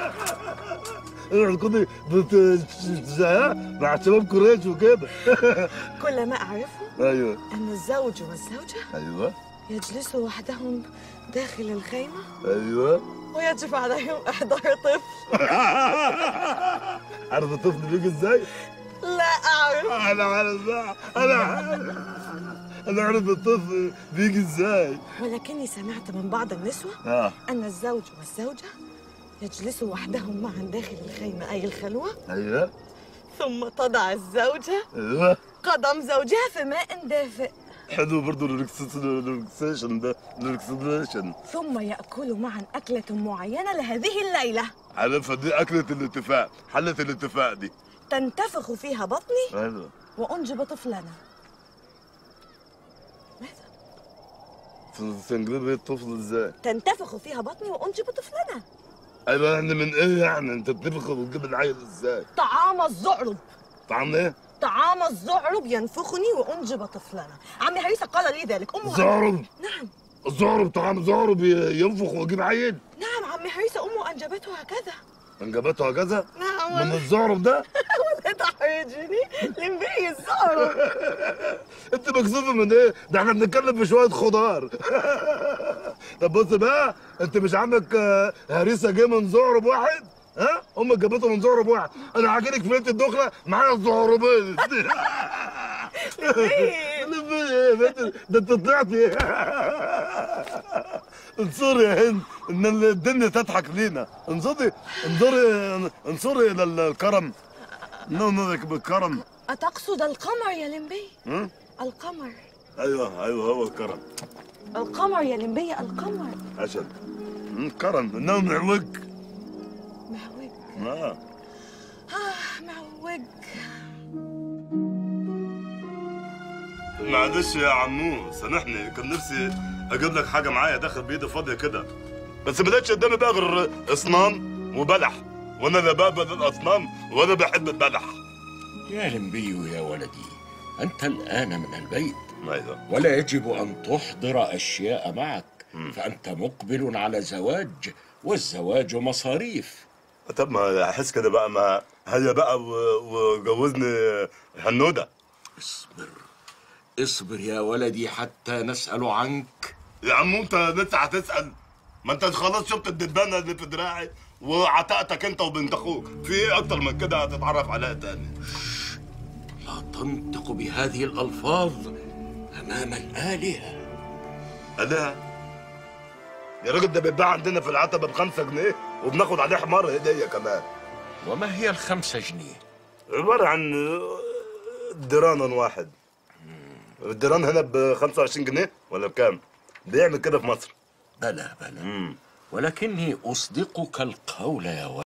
اوعي تكوني بت ها؟ مع شباب قريش وكده كل ما أعرفه ايوه أن الزوج والزوجة ايوه يجلسوا وحدهم داخل الخيمة ايوه ويجب عليهم إحضار طفل عارف الطفل بيجي ازاي؟ لا أعرف انا عارف بقى انا عارف انا عارف الطفل بيجي ازاي ولكني سمعت من بعض النسوة اه أن الزوج والزوجة يجلسوا وحدهم معا داخل الخيمة أي الخلوة ايوه ثم تضع الزوجة ايوه قدم زوجها في ماء دافئ حلو برضه الريلاكسيشن ده الريلاكسيشن ثم يأكلوا معا أكلة معينة لهذه الليلة عارفه دي اكله الاتفاق حله الاتفاق دي تنتفخ فيها بطني ايوه وأنجب طفلنا تنجيب الطفل ازاي؟ تنتفخ فيها بطني وأنجب طفلنا ايوه يعني من ايه يعني انت بتنفخ وتجيب العيل ازاي؟ طعام الزعرب طعم ايه؟ طعام الزعرب ينفخني وأنجب طفلنا عمي هريسة قال لي ذلك أمه زعرب نعم الزعرب طعام زعرب ي- ينفخ ويجيب عيل نعم عمي هريسة أمه أنجبته هكذا انجبته هكذا نعم من الزعرب ده ولا تحرجني لمبي الزعرب انت مكسوفه من ايه؟ ده احنا بنتكلم في شويه خضار طب بص بقى انت مش عندك آه، هريسه جه من زعرب واحد ها امك جابته من زهره بواحد انا حاجي لك في ليله الدخله معايا الزهربين ده انت طلعتي انصري يا هند ان الدنيا تضحك لينا انظري انظري انصري الى الكرم نمرك بالكرم أتقصد القمر يا لمبي ها؟ القمر ايوه ايوه هو الكرم القمر يا لمبي القمر عشان مم، كرم انه معوج معوج اه آه معوج معلش يا عمو سامحني كان نفسي اجيب لك حاجه معايا داخل بايدي فاضيه كده بس ما لقيتش قدامي بقى غير اصنام وبلح وانا لا بقبل الاصنام ولا بحب البلح يا لمبي يا ولدي أنت الآن من البيت أيوة. ولا يجب أن تحضر أشياء معك فأنت مقبل على زواج والزواج مصاريف طب ما احس كده بقى ما هيا بقى و- وجوزني هنوده اصبر اصبر يا ولدي حتى نسأل عنك يا عمو انت لسه هتسال ما انت خلاص شفت الدبانه اللي في دراعي وعتقتك انت وبنت اخوك في ايه اكتر من كده هتتعرف عليها تاني لا تنطق بهذه الألفاظ أمام الآلهة آلهة يا راجل ده بيتباع عندنا في العتبة بخمسة جنيه وبناخد عليه حمار هدية كمان وما هي الخمسة جنيه؟ عبارة عن دران واحد الدران هنا ب 25 جنيه ولا بكام؟ بيعمل كده في مصر بلى بلى ولكني أصدقك القول يا ولدي